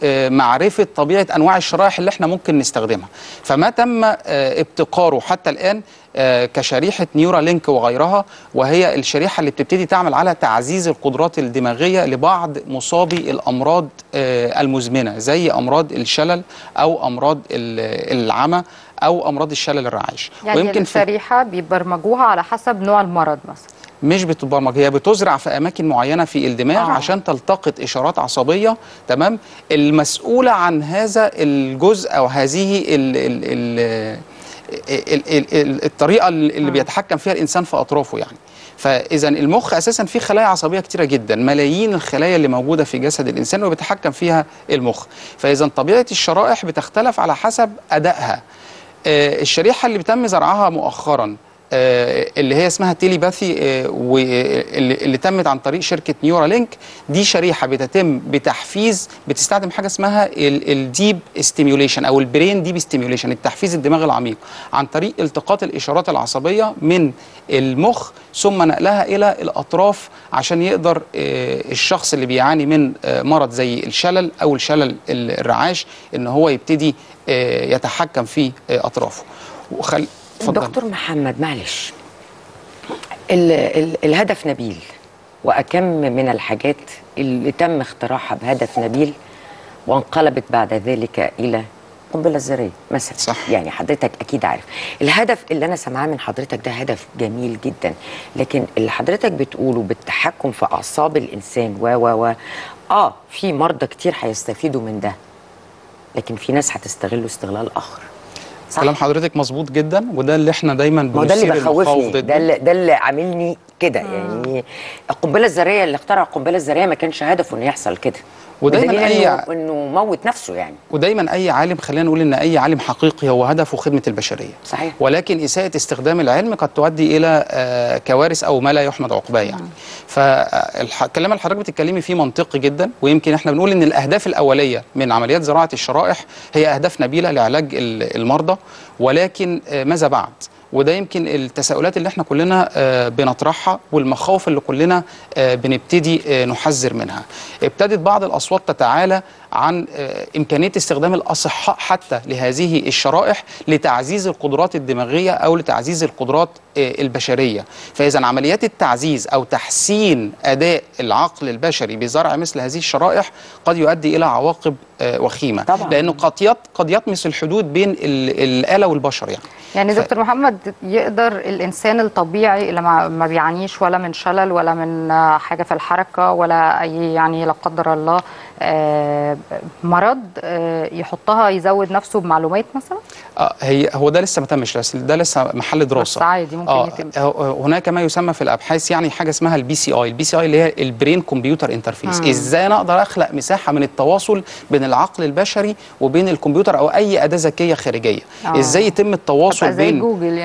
لمعرفه طبيعه انواع الشرائح اللي احنا ممكن نستخدمها فما تم آه، ابتكاره حتى الان آه، كشريحه نيورا لينك وغيرها وهي الشريحه اللي بتبتدي تعمل على تعزيز القدرات الدماغيه لبعض مصابي الامراض آه، المزمنه زي امراض الشلل او امراض ال- العمى او امراض الشلل الرعاش يعني ويمكن في الشريحه بيبرمجوها على حسب نوع المرض مثلا مش بتتبرمج هي بتزرع في اماكن معينه في الدماغ آه. آه. عشان تلتقط اشارات عصبيه تمام المسؤوله عن هذا الجزء او هذه ال ال ال ال ال ال الطريقه اللي بيتحكم فيها الانسان في اطرافه يعني فاذا المخ اساسا فيه خلايا عصبيه كتيره جدا ملايين الخلايا اللي موجوده في جسد الانسان وبيتحكم فيها المخ فاذا طبيعه الشرائح بتختلف على حسب ادائها آه، الشريحه اللي بتم زرعها مؤخرا آه، اللي هي اسمها تيليباثي آه، واللي اللي تمت عن طريق شركه نيورا لينك دي شريحه بتتم بتحفيز بتستخدم حاجه اسمها الديب ستيميوليشن او البرين ديب ستيميوليشن التحفيز الدماغ العميق عن طريق التقاط الاشارات العصبيه من المخ ثم نقلها الى الاطراف عشان يقدر آه، الشخص اللي بيعاني من آه، مرض زي الشلل او الشلل الرعاش ان هو يبتدي آه، يتحكم في آه، اطرافه وخل... اتفضل. دكتور محمد معلش ال ال الهدف نبيل وأكم من الحاجات اللي تم اختراعها بهدف نبيل وانقلبت بعد ذلك إلى قنبلة ذرية مثلا صح. يعني حضرتك أكيد عارف الهدف اللي أنا سامعاه من حضرتك ده هدف جميل جدا لكن اللي حضرتك بتقوله بالتحكم في أعصاب الإنسان و و و آه في مرضى كتير هيستفيدوا من ده لكن في ناس هتستغله استغلال آخر صح؟ كلام حضرتك مظبوط جدا وده اللي احنا دايما ما هو ده اللي بنثير المخاوف بخوفني ضده. ده اللي, ده اللي عاملني كده يعني القنبله الذريه اللي اخترع القنبله الذريه ما كانش هدفه انه يحصل كده ودايماً بدليل أي- انه انه موت نفسه يعني ودايما اي عالم خلينا نقول ان اي عالم حقيقي هو هدفه خدمه البشريه صحيح. ولكن اساءه استخدام العلم قد تؤدي الى آه، كوارث او ما لا يحمد عقباه يعني فالكلام اللي حضرتك بتتكلمي فيه منطقي جدا ويمكن احنا بنقول ان الاهداف الاوليه من عمليات زراعه الشرائح هي اهداف نبيله لعلاج ال- المرضى ولكن آه، ماذا بعد وده يمكن التساؤلات اللي احنا كلنا آه، بنطرحها والمخاوف اللي كلنا آه، بنبتدي آه، نحذر منها ابتدت بعض الاصوات تتعالى عن آه، امكانيه استخدام الاصحاء حتى لهذه الشرائح لتعزيز القدرات الدماغيه او لتعزيز القدرات آه، البشريه فاذا عمليات التعزيز او تحسين اداء العقل البشري بزرع مثل هذه الشرائح قد يؤدي الى عواقب آه، وخيمه طبعاً. لانه قد يط- قد يطمس الحدود بين ال- الاله والبشر يعني يعني ف- دكتور محمد يقدر الانسان الطبيعي اللي ما ما بيعانيش ولا من شلل ولا من آه، حاجه في الحركه ولا اي يعني لا قدر الله آه، مرض آه، يحطها يزود نفسه بمعلومات مثلا آه هي هو ده لسه ما تمش لسه- ده لسه محل دراسه بس عادي ممكن آه يتم. آه، هناك ما يسمى في الابحاث يعني حاجه اسمها البي سي اي البي سي اي اللي هي البرين كمبيوتر انترفيس ازاي انا اقدر اخلق مساحه من التواصل بين العقل البشري وبين الكمبيوتر او اي اداه ذكيه خارجيه آه. ازاي يتم التواصل تبقى زي بين جوجل يعني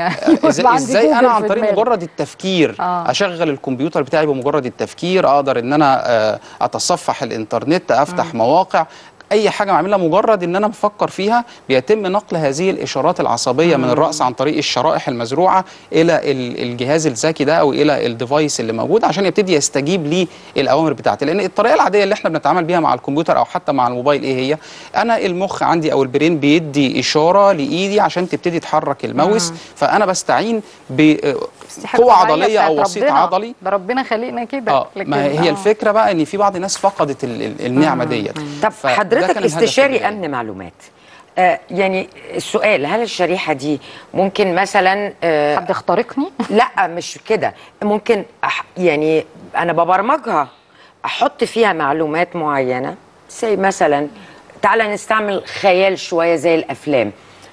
يبقى ازاي عندي ازاي جوجل انا عن في طريق دماغي. مجرد التفكير آه. اشغل الكمبيوتر بتاعي بمجرد التفكير اقدر ان انا آه، اتصفح الانترنت افتح مواقع اي حاجه بعملها مجرد ان انا بفكر فيها بيتم نقل هذه الاشارات العصبيه من الراس عن طريق الشرائح المزروعه الى ال- الجهاز الذكي ده او الى الديفايس اللي موجود عشان يبتدي يستجيب للاوامر بتاعتي لان الطريقه العاديه اللي احنا بنتعامل بيها مع الكمبيوتر او حتى مع الموبايل ايه هي انا المخ عندي او البرين بيدي اشاره لايدي عشان تبتدي تحرك الماوس فانا بستعين بس دي حاجة بقوه طبيعية عضليه او بتاعت وسيط ربنا. عضلي ده ربنا خلقنا كده اه لكن- ما هي آه. الفكره بقى ان في بعض الناس فقدت ال- ال- النعمه ديت طب فده حضرتك كان الهدف استشاري البدائي. امن معلومات آه يعني السؤال هل الشريحه دي ممكن مثلا آه حد يخترقني لا مش كده ممكن أح يعني انا ببرمجها احط فيها معلومات معينه زي مثلا تعالى نستعمل خيال شويه زي الافلام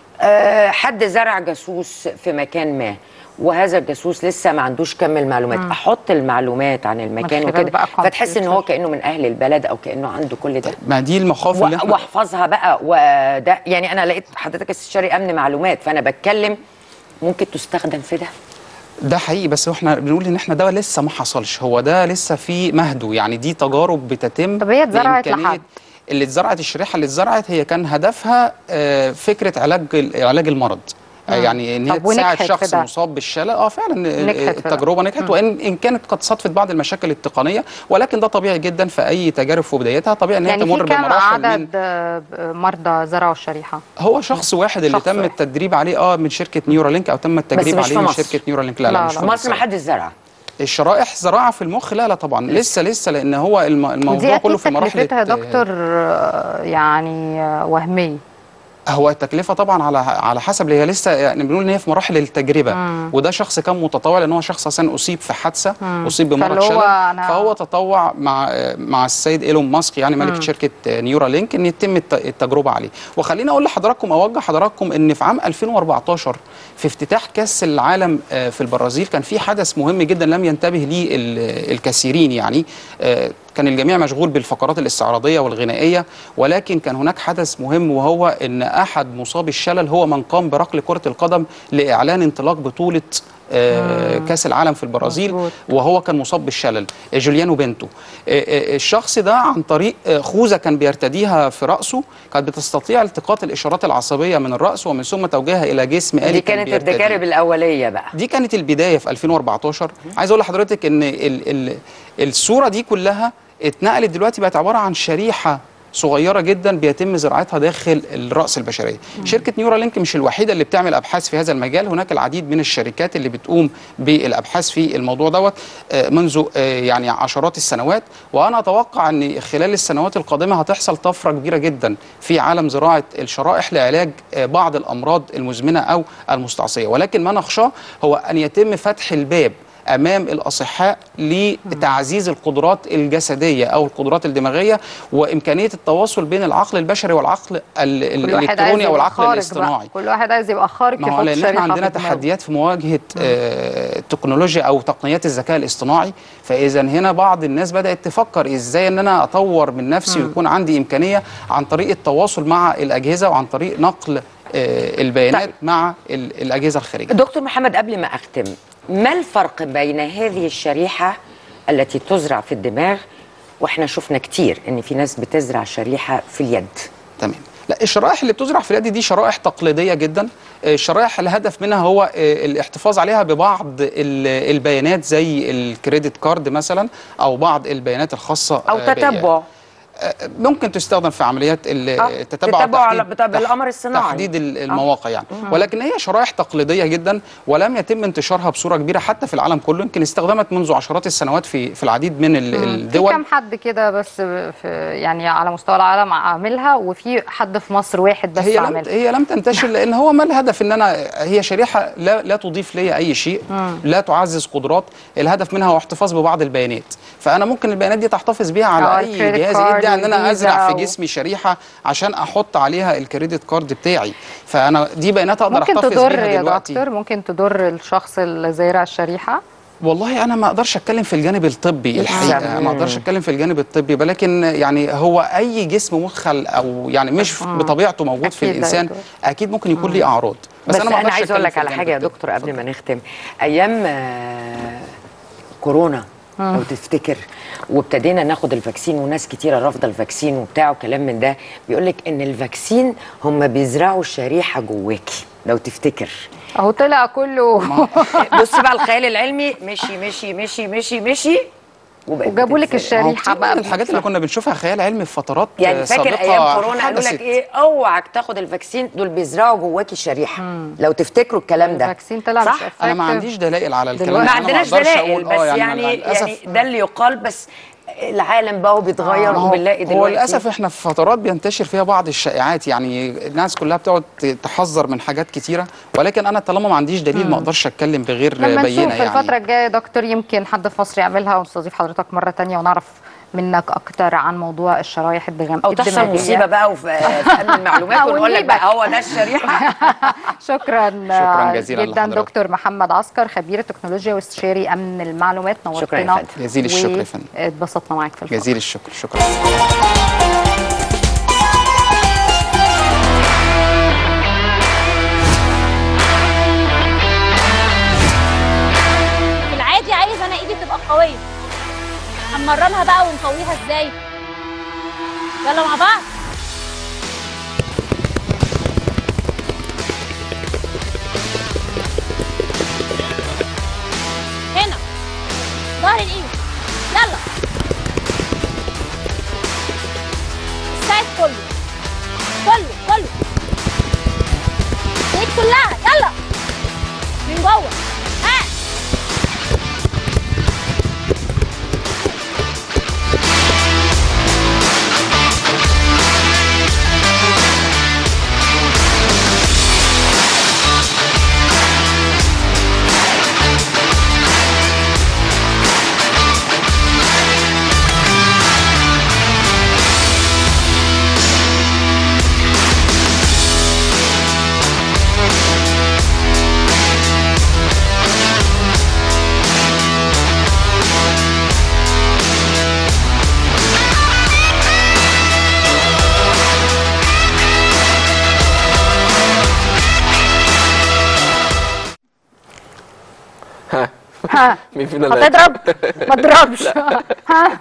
أه حد زرع جاسوس في مكان ما وهذا الجاسوس لسه ما عندوش كم المعلومات احط المعلومات عن المكان خلال وكده بقى فتحس ان هو كمبيوتر. كانه من اهل البلد او كانه عنده كل ده ما دي المخاوف اللي و- احنا واحفظها بقى وده يعني انا لقيت حضرتك استشاري امن معلومات فانا بتكلم ممكن تستخدم في ده ده حقيقي بس احنا بنقول ان احنا ده لسه ما حصلش هو ده لسه في مهده يعني دي تجارب بتتم طب هي اتزرعت بإمكانية- لحد؟ اللي اتزرعت الشريحه اللي اتزرعت هي كان هدفها آه، فكره علاج ال- علاج المرض آه، يعني ان هي طب تساعد ونجحت في شخص ده؟ مصاب بالشلل اه فعلا آه، نجحت في ده. التجربه نجحت وان ان كانت قد صادفت بعض المشاكل التقنيه ولكن ده طبيعي جدا في اي تجارب في بدايتها طبيعي ان هي يعني تمر في كام بمراحل من عدد آه، مرضى زرعوا الشريحه هو شخص واحد اللي شخص تم واحد. التدريب عليه اه من شركه نيورالينك او تم التدريب مش عليه في من مصر. شركه نيورالينك لا لا, لا، مش لا. في في مصر مصر ما حدش زرع الشرائح زراعه في المخ لا لا طبعا لسه لسه لان هو الم- دي الموضوع كله اكيد في مراحل تكلفتها يا الت- دكتور آه، يعني آه، وهميه هو التكلفه طبعا على على حسب اللي هي لسه يعني بنقول ان هي في مراحل التجربه وده شخص كان متطوع لان هو شخص اصلا اصيب في حادثه اصيب بمرض فاللي هو شلل أنا- فهو تطوع مع مع السيد ايلون ماسك يعني مالك شركه نيورا لينك ان يتم الت- التجربه عليه وخليني اقول لحضراتكم اوجه حضراتكم ان في عام 2014 في افتتاح كاس العالم آه، في البرازيل كان في حدث مهم جدا لم ينتبه ليه ال- الكثيرين يعني آه، كان الجميع مشغول بالفقرات الاستعراضيه والغنائيه ولكن كان هناك حدث مهم وهو ان احد مصابي الشلل هو من قام بركل كره القدم لاعلان انطلاق بطوله آه، كاس العالم في البرازيل مظبوط. وهو كان مصاب بالشلل آه، جوليانو بنتو آه، آه، الشخص ده عن طريق آه، خوذه كان بيرتديها في راسه كانت بتستطيع التقاط الاشارات العصبيه من الراس ومن ثم توجيهها الى جسم آلي دي كان كانت بيرتديه. التجارب الاوليه بقى دي كانت البدايه في 2014 عايز اقول لحضرتك ان ال ال الصوره دي كلها اتنقلت دلوقتي بقت عباره عن شريحه صغيره جدا بيتم زراعتها داخل الراس البشريه شركه نيورالينك مش الوحيده اللي بتعمل ابحاث في هذا المجال هناك العديد من الشركات اللي بتقوم بالابحاث في الموضوع دوت آه، منذ آه، يعني عشرات السنوات وانا اتوقع ان خلال السنوات القادمه هتحصل طفره كبيره جدا في عالم زراعه الشرائح لعلاج آه، بعض الامراض المزمنه او المستعصيه ولكن ما نخشاه هو ان يتم فتح الباب امام الاصحاء لتعزيز القدرات الجسديه او القدرات الدماغيه وامكانيه التواصل بين العقل البشري والعقل ال- كل واحد عايز الالكتروني او يبقى العقل خارق الاصطناعي بقى. كل واحد عايز يبقى خارق ما هو يحط لان احنا شريحة عندنا في دماغه. تحديات في مواجهه آه، التكنولوجيا او تقنيات الذكاء الاصطناعي فاذا هنا بعض الناس بدات تفكر ازاي ان انا اطور من نفسي ويكون عندي امكانيه عن طريق التواصل مع الاجهزه وعن طريق نقل آه، البيانات طيب. مع ال- الاجهزه الخارجيه دكتور محمد قبل ما اختم ما الفرق بين هذه الشريحه التي تزرع في الدماغ واحنا شفنا كتير ان في ناس بتزرع شريحه في اليد تمام لا الشرائح اللي بتزرع في اليد دي شرائح تقليديه جدا آه، الشرائح الهدف منها هو آه، الاحتفاظ عليها ببعض ال- البيانات زي الكريدت كارد مثلا او بعض البيانات الخاصه او آه، بال- تتبع آه، ممكن تستخدم في عمليات ال- آه، التتبع تتبع على- وتحديد- بتاع- بالقمر الصناعي. تحديد ال- المواقع يعني ولكن هي شرائح تقليديه جدا ولم يتم انتشارها بصوره كبيره حتى في العالم كله يمكن استخدمت منذ عشرات السنوات في في العديد من ال- في الدول كام حد كده بس في يعني على مستوى العالم عاملها وفي حد في مصر واحد بس هي لم عاملها هي لم تنتشر لان هو ما الهدف ان انا هي شريحه لا لا تضيف لي اي شيء لا تعزز قدرات الهدف منها هو احتفاظ ببعض البيانات فانا ممكن البيانات دي تحتفظ بيها آه، على اي الكريدت جهاز كارد يدعي ان انا والفيزا ازرع في و- جسمي شريحه عشان احط عليها الكريدت كارد بتاعي فانا دي بيانات اقدر ممكن احتفظ تضر بيها يا دلوقتي دكتور ممكن تضر الشخص اللي زارع الشريحه والله انا ما اقدرش اتكلم في الجانب الطبي الحقيقه ما اقدرش اتكلم في الجانب الطبي ولكن يعني هو اي جسم مدخل او يعني مش بطبيعته موجود في أكيد الانسان أيوة. اكيد ممكن يكون ليه اعراض بس, ما انا, أنا أقدرش عايز اقول أتكلم لك في على الجانب حاجه يا الطبي. دكتور قبل ما نختم ايام آه، كورونا لو تفتكر وابتدينا ناخد الفاكسين وناس كتيره رافضه الفاكسين وبتاع وكلام من ده بيقول لك ان الفاكسين هم بيزرعوا الشريحه جواكي لو تفتكر اهو طلع كله بص بقى الخيال العلمي مشي مشي مشي مشي مشي وبقت وجابوا لك بتتزرع. هو الشريحه كتير بقى من الحاجات اللي كنا بنشوفها خيال علمي في فترات يعني آه، فاكر سابقة ايام كورونا قالوا حدثت. لك ايه اوعك تاخد الفاكسين دول بيزرعوا جواكي شريحه لو تفتكروا الكلام ده الفاكسين طلع مش صح انا ما effective. عنديش دلائل على الكلام دلوقتي. ده. ما أنا عندناش أقدرش دلائل أقول- آه بس يعني مع يعني الأسف ده اللي يقال بس العالم بقى بيتغير ما هو- وبنلاقي دلوقتي هو للاسف احنا في فترات بينتشر فيها بعض الشائعات يعني الناس كلها بتقعد تحذر من حاجات كتيره ولكن انا طالما ما عنديش دليل ما اقدرش اتكلم بغير لما بينه نشوف يعني الفترة الجاية يا دكتور يمكن حد في مصر يعملها ونستضيف حضرتك مرة تانية ونعرف منك أكتر عن موضوع الشرايح الدغام او تحصل الدماغية. مصيبه بقى وفي في امن المعلومات أو ونقول لك نجيبك. بقى هو ده الشريحه شكرا شكراً جزيلاً جدا لحضرتك. دكتور محمد عسكر خبير التكنولوجيا واستشاري أمن المعلومات شكراً يا نورتنا فندم. جزيل الشكر يا فندم. اتبسطنا معاك في الفقرة. جزيل الشكر شكرا في العادي عايز انا ايدي تبقى قويه هنمرنها بقى ونقويها ازاي يلا مع بعض هنا ظهر الايد يلا الساعد كله كله كله الايد كلها يلا من جوه ها ها ها مين فينا اللي هتضرب ما تضربش ها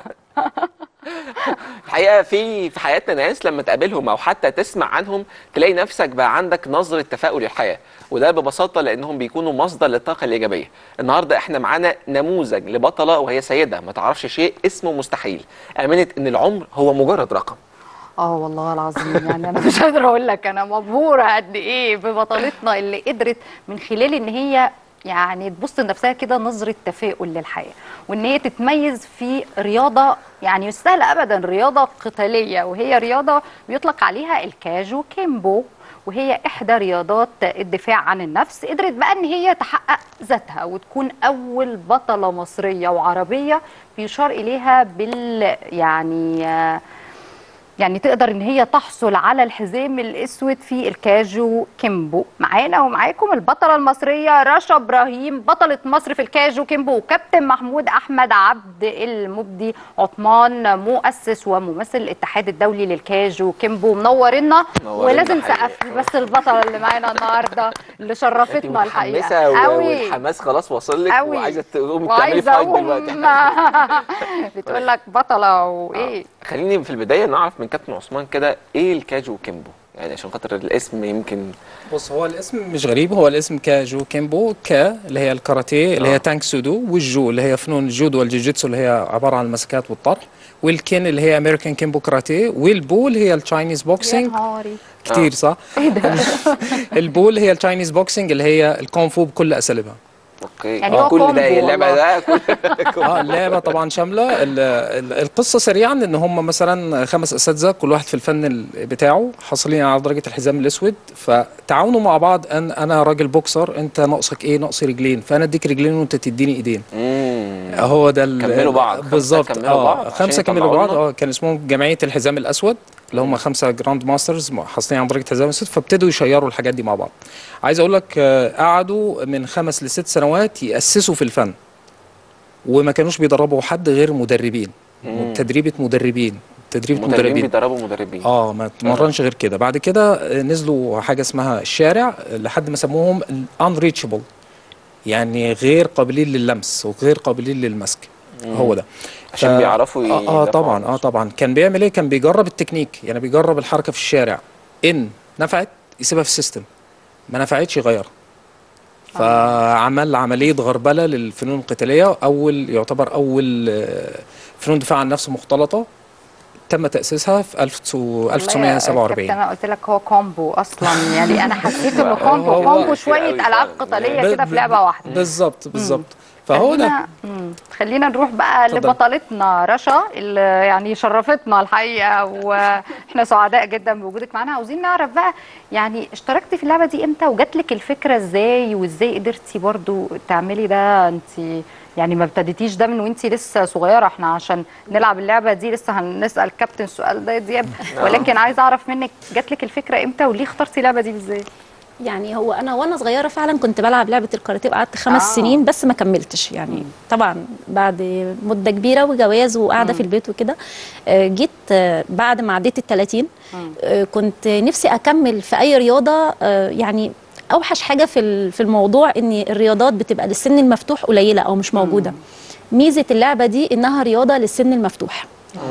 الحقيقه في في حياتنا ناس لما تقابلهم او حتى تسمع عنهم تلاقي نفسك بقى عندك نظره تفاؤل للحياه وده ببساطه لانهم بيكونوا مصدر للطاقه الايجابيه النهارده احنا معانا نموذج لبطله وهي سيده ما تعرفش شيء اسمه مستحيل امنت ان العمر هو مجرد رقم اه والله العظيم يعني انا مش قادره اقول لك انا مبهوره قد ايه ببطلتنا اللي قدرت من خلال ان هي يعني تبص لنفسها كده نظره تفاؤل للحياه وان هي تتميز في رياضه يعني مش سهله ابدا رياضه قتاليه وهي رياضه بيطلق عليها الكاجو كيمبو وهي احدى رياضات الدفاع عن النفس قدرت بقى ان هي تحقق ذاتها وتكون اول بطله مصريه وعربيه بيشار اليها بال يعني آه يعني تقدر ان هي تحصل على الحزام الاسود في الكاجو كيمبو معانا ومعاكم البطله المصريه رشا ابراهيم بطله مصر في الكاجو كيمبو وكابتن محمود احمد عبد المبدي عثمان مؤسس وممثل الاتحاد الدولي للكاجو كيمبو منورنا منورنا ولازم حقيقي. سقف بس البطله اللي معانا النهارده اللي انت شرفتنا الحقيقه متحمسه و- قوي والحماس خلاص واصل لك قوي. وعايزه تقومي تعملي وعايزه فايت اقوم دلوقتي بتقول لك بطله وايه خليني في البدايه نعرف من كابتن عثمان كده ايه الكاجو كيمبو يعني عشان خاطر الاسم يمكن بص هو الاسم مش غريب هو الاسم كاجو كيمبو كا اللي هي الكاراتيه اللي آه. هي تانك سودو والجو اللي هي فنون الجودو والجوجيتسو اللي هي عباره عن المسكات والطرح والكين اللي هي امريكان كيمبو كاراتيه والبول هي التشاينيز يا بوكسينج نهاري كتير صح؟ البول هي التشاينيز بوكسينج اللي هي الكونفو بكل اساليبها اوكي يعني هو كل كومبو ده اللعبه والله. ده كل اه اللعبه طبعا شامله ال- ال- القصه سريعا ان هم مثلا خمس اساتذه كل واحد في الفن ال- بتاعه حاصلين على درجه الحزام الاسود فتعاونوا مع بعض ان انا راجل بوكسر انت ناقصك ايه ناقصي رجلين فانا اديك رجلين وانت تديني ايدين مم. هو ده ال- كملوا بعض. خمسة بالظبط كملوا اه بعض عشان خمسه كملوا يطلعوا بعض لنا. اه كان اسمهم جمعيه الحزام الاسود اللي هم خمسه جراند ماسترز حاصلين على درجه الحزام الاسود فابتدوا يشيروا الحاجات دي مع بعض عايز اقول لك آه، قعدوا من خمس لست سنوات ياسسوا في الفن وما كانوش بيدربوا حد غير مدربين تدريبه مدربين تدريبه مدربين مدربين بيدربوا مدربين اه ما اتمرنش غير كده بعد كده آه، نزلوا حاجه اسمها الشارع آه، لحد ما سموهم unreachable يعني غير قابلين للمس وغير قابلين للمسك هو ده عشان بيعرفوا اه, آه يدافعوا طبعا عن اه طبعا كان بيعمل ايه كان بيجرب التكنيك يعني بيجرب الحركه في الشارع ان نفعت يسيبها في السيستم ما نفعتش يغيرها فعمل عمليه غربله للفنون القتاليه اول يعتبر اول آه، فنون دفاع عن النفس مختلطه تم تاسيسها في 1947 انا قلت لك هو كومبو اصلا يعني انا حسيت انه كومبو هو- كومبو شويه العاب قتاليه كده في لعبه واحده بالظبط بالظبط فهو ده خلينا مم. خلينا نروح بقى اتفضل. لبطلتنا رشا اللي يعني شرفتنا الحقيقه واحنا سعداء جدا بوجودك معانا عاوزين نعرف بقى يعني اشتركتي في اللعبه دي امتى وجات لك الفكره ازاي وازاي قدرتي برضو تعملي ده انت يعني ما ابتديتيش ده من وانت لسه صغيره احنا عشان نلعب اللعبه دي لسه هنسال كابتن السؤال ده يا دياب ولكن عايزه اعرف منك جات لك الفكره امتى وليه اخترتي اللعبه دي بالذات يعني هو انا وانا صغيره فعلا كنت بلعب لعبه الكاراتيه وقعدت خمس آه. آه. سنين بس ما كملتش يعني طبعا بعد مده كبيره وجواز وقاعده في البيت وكده آه، جيت آه، بعد ما عديت ال 30 آه، كنت نفسي اكمل في اي رياضه آه، يعني اوحش حاجه في ال- في الموضوع ان الرياضات بتبقى للسن المفتوح قليله او مش موجوده ميزه اللعبه دي انها رياضه للسن المفتوح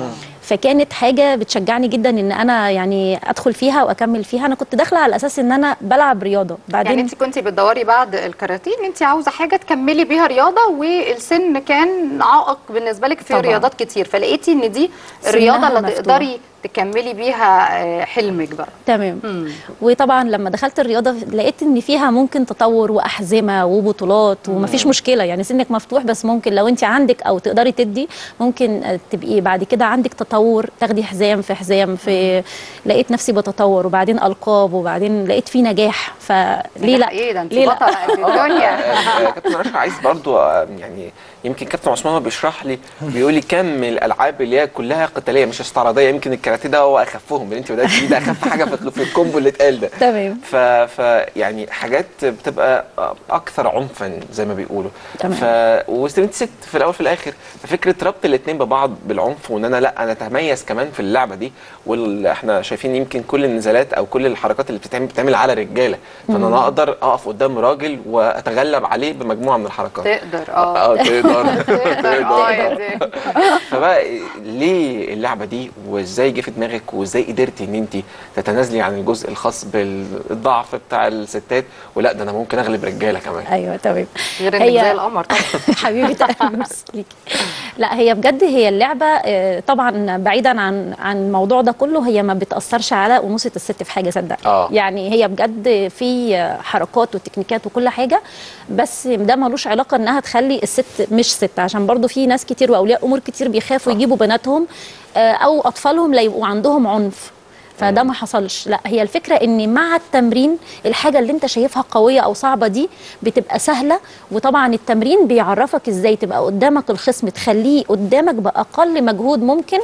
فكانت حاجه بتشجعني جدا ان انا يعني ادخل فيها واكمل فيها انا كنت داخله على اساس ان انا بلعب رياضه بعدين يعني انت كنتي بتدوري بعد الكاراتيه ان انت عاوزه حاجه تكملي بيها رياضه والسن كان عائق بالنسبه لك في طبعاً. رياضات كتير فلقيتي ان دي سنها الرياضه اللي مفتوح. تقدري تكملي بيها آه، حلمك بقى تمام مم. وطبعا لما دخلت الرياضه لقيت ان فيها ممكن تطور واحزمه وبطولات ومفيش مشكله يعني سنك مفتوح بس ممكن لو انت عندك او تقدري تدي ممكن آه، تبقي بعد كده عندك تطور تاخدي حزام في حزام في لقيت نفسي بتطور وبعدين القاب وبعدين لقيت في نجاح فليه لا ايه ده انت ليه لا؟ بطله قد الدنيا آه، كابتن رشا عايز برضو آه، يعني يمكن كابتن عثمان هو بيشرح لي بيقول لي كم من الالعاب اللي هي كلها قتاليه مش استعراضيه يمكن الكاراتيه ده هو اخفهم اللي انت بدات بيه ده اخف حاجه في في الكومبو اللي اتقال ده تمام ف, ف يعني حاجات بتبقى اكثر عنفا زي ما بيقولوا تمام. ف وانت ست في الاول في الاخر ففكره ربط الاثنين ببعض بالعنف وان انا لا انا اتميز كمان في اللعبه دي واحنا شايفين يمكن كل النزالات او كل الحركات اللي بتتعمل بتتعمل على رجاله فانا أنا اقدر اقف قدام راجل واتغلب عليه بمجموعه من الحركات تقدر اه اه تقدر تقدر اه يا دي فبقى ليه اللعبه دي وازاي جه في دماغك وازاي قدرتي ان انت تتنازلي عن الجزء الخاص بالضعف بتاع الستات ولا ده انا ممكن اغلب رجاله كمان ايوه تمام غير انك زي القمر طبعا حبيبه قلبي ميرسي ليكي. لا هي بجد هي اللعبه آه، طبعا بعيدا عن عن الموضوع ده كله هي ما بتاثرش على انوثه الست في حاجه صدق آه. يعني هي بجد في آه، حركات وتكنيكات وكل حاجه بس ده ملوش علاقه انها تخلي الست مش ست عشان برضو في ناس كتير واولياء امور كتير بيخافوا يجيبوا بناتهم آه، او اطفالهم لا يبقوا عندهم عنف فده ما حصلش لا هي الفكره ان مع التمرين الحاجه اللي انت شايفها قويه او صعبه دي بتبقى سهله وطبعا التمرين بيعرفك ازاي تبقى قدامك الخصم تخليه قدامك باقل مجهود ممكن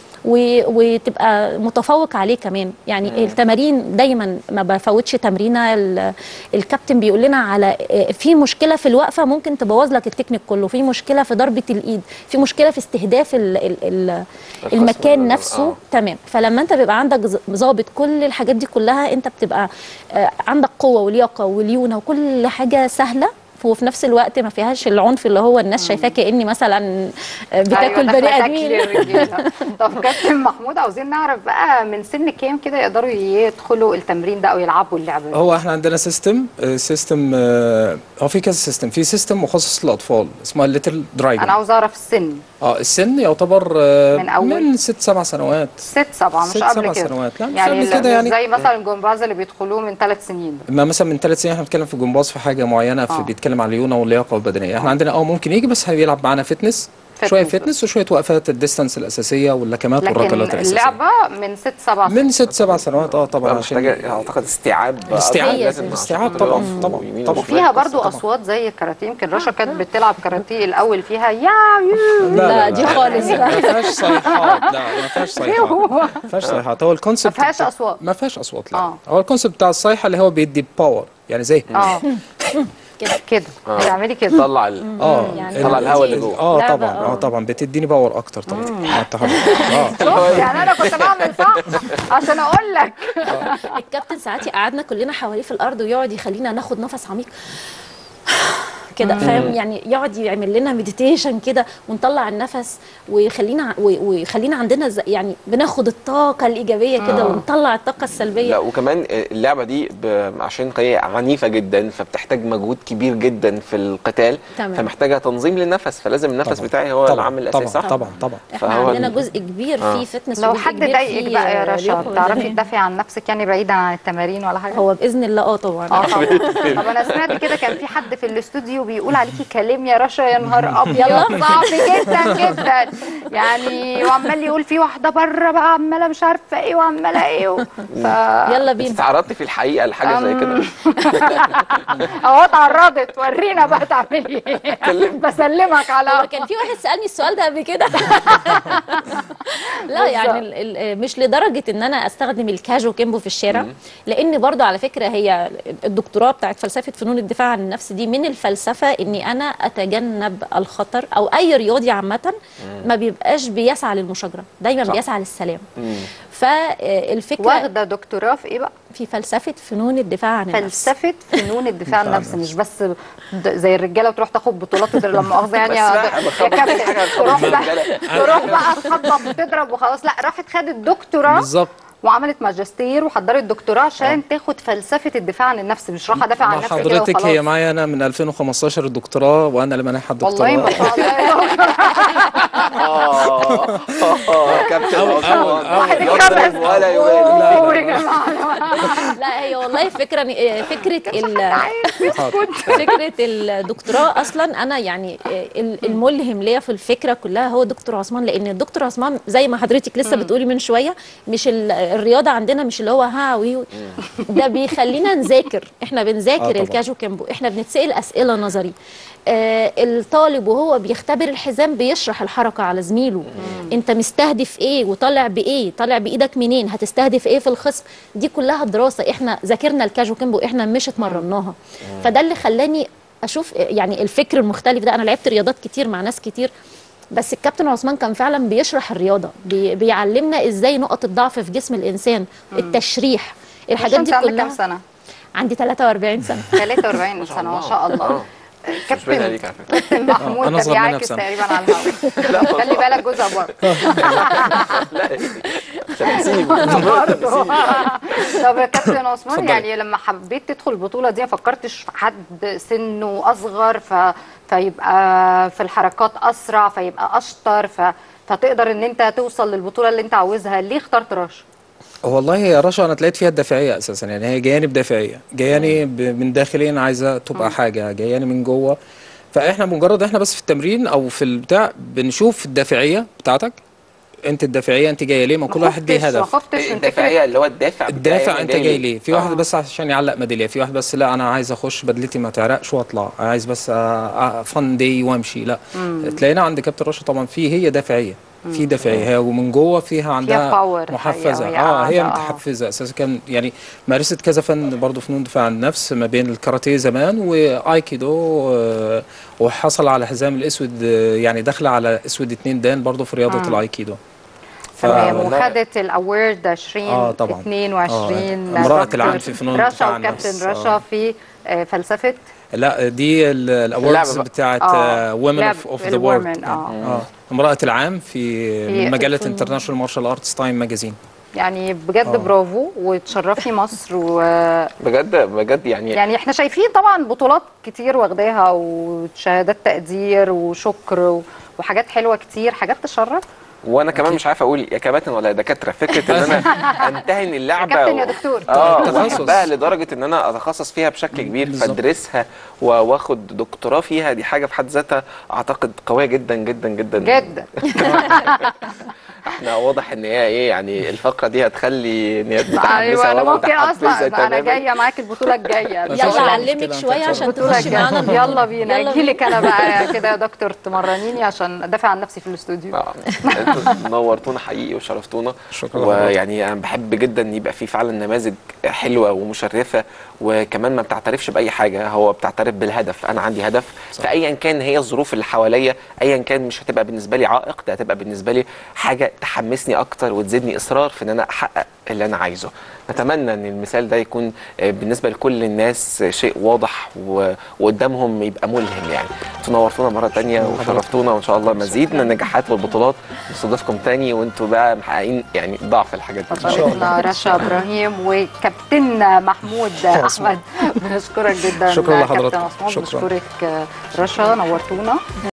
و- وتبقى متفوق عليه كمان يعني التمارين دايما ما بفوتش تمرينه ال- الكابتن بيقول لنا على آه، في مشكله في الوقفه ممكن تبوظ لك التكنيك كله في مشكله في ضربه الايد في مشكله في استهداف ال ال ال الخصم المكان ده، نفسه آه. تمام فلما انت بيبقى عندك ز- ظابط كل الحاجات دي كلها انت بتبقى آه، عندك قوه ولياقه وليونه وكل حاجه سهله وفي نفس الوقت ما فيهاش العنف اللي هو الناس شايفاه كاني مثلا آه، بتاكل أيوة، بني داخلة ادمين تاكلي الرجالة. طب كابتن محمود عاوزين نعرف بقى من سن كام كده يقدروا يدخلوا التمرين ده او يلعبوا اللعبه دي هو احنا عندنا سيستم سيستم هو في كذا سيستم في سيستم مخصص للاطفال اسمها الليتل دراجون انا عاوز اعرف السن اه السن يعتبر آه، من أول؟ من ست سبع سنوات ست سبعة مش ست قبل سبع كده سنوات. لا، مش يعني قبل لا، كده مش يعني. زي مثلا الجمباز اللي بيدخلوه من ثلاث سنين ما مثلا من ثلاث سنين احنا بنتكلم في جمباز في حاجه معينه في آه. بيتكلم على الليونه واللياقه والبدنيه احنا عندنا اه ممكن يجي بس هيلعب معانا فتنس شويه فتنس. فتنس وشويه وقفات الديستانس الاساسيه واللكمات والركلات لكن الاساسيه اللعبه من ست سبع من ست سبع سنوات اه طبعا عشان محتاجه اعتقد استيعاب استيعاب لازم استيعاب عشان طبعا يقف طبعا ويمين طبعا وشمال. وفيها برضو طبعاً. اصوات زي الكاراتيه يمكن رشا كانت بتلعب كاراتيه الاول فيها يا يو لا دي خالص ما فيهاش صيحات لا ما فيهاش صيحات ما فيهاش صيحات هو الكونسيبت ما فيهاش أصوات. ما فيهاش اصوات لا آه. هو الكونسيبت بتاع الصيحه اللي هو بيدي باور يعني زي اه كده كده آه. بتعملي كده طلع ال... اه يعني طلع الهواء اللي جوه اه لعبة، طبعا اه آه. طبعا بتديني باور اكتر طبعا مع التحرك اه شوف يعني انا كنت بعمل صح عشان اقول لك الكابتن ساعات يقعدنا كلنا حواليه في الارض ويقعد يخلينا ناخد نفس عميق كده فاهم يعني يقعد يعمل لنا مديتيشن كده ونطلع النفس ويخلينا و- ويخلينا عندنا ز- يعني بناخد الطاقه الايجابيه كده ونطلع الطاقه السلبيه لا وكمان اللعبه دي ب... عشان هي عنيفه جدا فبتحتاج مجهود كبير جدا في القتال تمام. فمحتاجه تنظيم للنفس فلازم النفس طبعاً. بتاعي هو طبعاً، العامل الاساسي طبعا صح؟ طبعا طبعا احنا فهو عندنا ال- جزء كبير آه. فيه فتنس لو وجزء حد كبير ضايقك فيه بقى يا رشا لياقة بتعرفي بدنية. تدافعي عن نفسك يعني بعيدا عن التمارين ولا حاجه هو باذن الله اه طبعا اه طبعا طب انا سمعت كده كان في حد في الاستوديو بيقول عليكي كلام يا رشا يا نهار ابيض يلا. صعب جدا جدا يعني وعمال يقول في واحده بره بقى عماله مش عارفه ايه وعماله ايه و... ف يلا انت بينا تعرضتي في الحقيقه لحاجه زي كده اهو اتعرضت ورينا بقى تعملي ايه بسلمك هو على كان في واحد سالني السؤال ده قبل كده لا يعني ال- ال- مش لدرجه ان انا استخدم الكاجو كيمبو في الشارع لان برضو على فكره هي الدكتوراه بتاعت فلسفه فنون الدفاع عن النفس دي من الفلسفه اني انا اتجنب الخطر او اي رياضي عامه ما بيبقاش بيسعى للمشاجره دايما صح. بيسعى للسلام مم. فالفكره واخده دكتوراه في ايه بقى في فلسفه فنون الدفاع عن النفس فلسفه فنون الدفاع عن النفس مش بس د- زي الرجاله تروح تاخد بطولات وتضرب لما مؤاخذه يعني بس يا بقى د- يا بخبط كابتن حاجة تروح بقى الرجالة. تروح بقى تخبط وتضرب وخلاص لا راحت خدت دكتوراه بالظبط وعملت ماجستير وحضرت دكتوراه عشان تاخد فلسفه الدفاع عن النفس مش راح ادافع عن مع نفسي كده حضرتك هي وخلاص معايا انا من 2015 الدكتوراه وانا اللي منحها والله الدكتوراه ما شاء الله اه اه كابتن أول- عثمان واحد يضرب اتخبز. ولا يبالي أوه يا جماعه لا هي والله فكره فكره ال فكره الدكتوراه اصلا انا يعني ال- الملهم ليا في الفكره كلها هو دكتور عثمان لان الدكتور عثمان زي ما حضرتك لسه بتقولي من شويه مش ال- الرياضه عندنا مش اللي هو ها وي ده بيخلينا نذاكر احنا آه بنذاكر طبعاً. الكاجو كيمبو احنا بنتسال اسئله نظري آه الطالب وهو بيختبر الحزام بيشرح الحركه على زميله انت مستهدف ايه وطالع بايه طالع بايدك منين هتستهدف ايه في الخصم دي كلها دراسه احنا ذاكرنا الكاجو كيمبو احنا مش اتمرناها فده اللي خلاني اشوف يعني الفكر المختلف ده انا لعبت رياضات كتير مع ناس كتير بس الكابتن عثمان كان فعلا بيشرح الرياضه بي بيعلمنا ازاي نقط الضعف في جسم الانسان التشريح الحاجات انت دي عندك كام كلها سنه عندي 43 سنه 43 سنه ما شاء الله آه. مش باين كابتن عليك على فكره كابتن محمود أنا ده أصغر منها بيعكس بسنة. تقريبا على الهواء خلي بالك جوزها برضه لا تمثيل برضه طب يا كابتن عثمان اتفضلي. يعني لما حبيت تدخل البطوله دي ما فكرتش في حد سنه اصغر ف... فيبقى في الحركات اسرع فيبقى اشطر ف... فتقدر ان انت توصل للبطوله اللي انت عاوزها ليه اخترت رشا والله يا رشا انا تلاقيت فيها الدافعيه اساسا يعني هي جاياني بدافعيه جاياني ب- من داخليا عايزه تبقى حاجه جاياني من جوه فاحنا مجرد احنا بس في التمرين او في البتاع بنشوف الدافعيه بتاعتك انت الدافعيه انت جايه ليه ما كل واحد ليه ما هدف خفتش من فكره الدافعيه اللي هو الدافع بتاعي الدافع أنا انت جاي ليه في واحد آه. بس عشان يعلق ميداليه في واحد بس لا انا عايز اخش بدلتي ما تعرقش واطلع عايز بس فن داي وامشي لا تلاقينا عند كابتن رشا طبعا في هي دافعيه في دافعيه هي ومن جوه فيها عندها power محفزه حقيقة اه وهي هي قاعدة، آه. متحفزه اساسا كان يعني مارست كذا فن برضه فنون دفاع عن النفس ما بين الكاراتيه زمان وايكيدو آه، وحصل على حزام الاسود آه، يعني داخله على اسود اتنين دان برضه في رياضه الايكيدو ف- تمام والله- وخدت الاورد 20 آه، طبعاً. 22 آه، امرأة دكتور العام في فنون رشا الدفاع عن النفس. وكابتن رشا في آه، فلسفه لا دي ال- الاوردز اللعبة بقى. بتاعت آه، وومن لعب اوف ذا الwomen، وورلد آه. امرأة العام في في من مجلة الفنون. انترناشونال مارشال ارتس تايم ماجازين يعني بجد آه. برافو وتشرفي مصر و بجد بجد يعني يعني احنا شايفين طبعا بطولات كتير واخداها وشهادات تقدير وشكر و- وحاجات حلوه كتير حاجات تشرف وانا كمان مش عارف اقول يا كباتن ولا يا دكاتره فكره ان انا امتهن اللعبه يا كابتن يا و- دكتور. اه تخصص. واحبها لدرجه ان انا اتخصص فيها بشكل كبير بالظبط. فادرسها و- واخد دكتوراه فيها دي حاجه في حد ذاتها اعتقد قويه جدا جدا جدا جدا احنا واضح ان هي ايه يعني الفقره دي هتخلي نيات متحمسه ايوه انا وأنا ممكن متحفزة اصلا انا تماماً. جايه معاك البطوله الجايه يلا اعلمك شويه عشان البطوله تخشي معانا الجايه البطولة. يلا بينا يلا اجي لك انا بقى كده يا دكتور تمرنيني عشان ادافع عن نفسي في الاستوديو انتوا نورتونا حقيقي وشرفتونا شكرا ويعني انا بحب جدا يبقى في فعلا نماذج حلوه ومشرفه وكمان ما بتعترفش باي حاجه هو بتعترف بالهدف انا عندي هدف فايا كان هي الظروف اللي حواليا ايا كان مش هتبقى بالنسبه لي عائق ده هتبقى بالنسبه لي حاجه تحمسني اكتر وتزيدني اصرار في ان انا احقق اللي انا عايزه نتمنى ان المثال ده يكون آه، بالنسبه لكل الناس شيء واضح و- وقدامهم يبقى ملهم يعني تنورتونا مره تانية وشرفتونا وان شاء الله مزيد من النجاحات والبطولات نستضيفكم تاني وانتوا بقى محققين يعني ضعف الحاجات دي طبعا رشا ابراهيم وكابتن محمود احمد بنشكرك جدا شكرا كابتن لحضرتك. عثمان شكرا. بنشكرك رشا نورتونا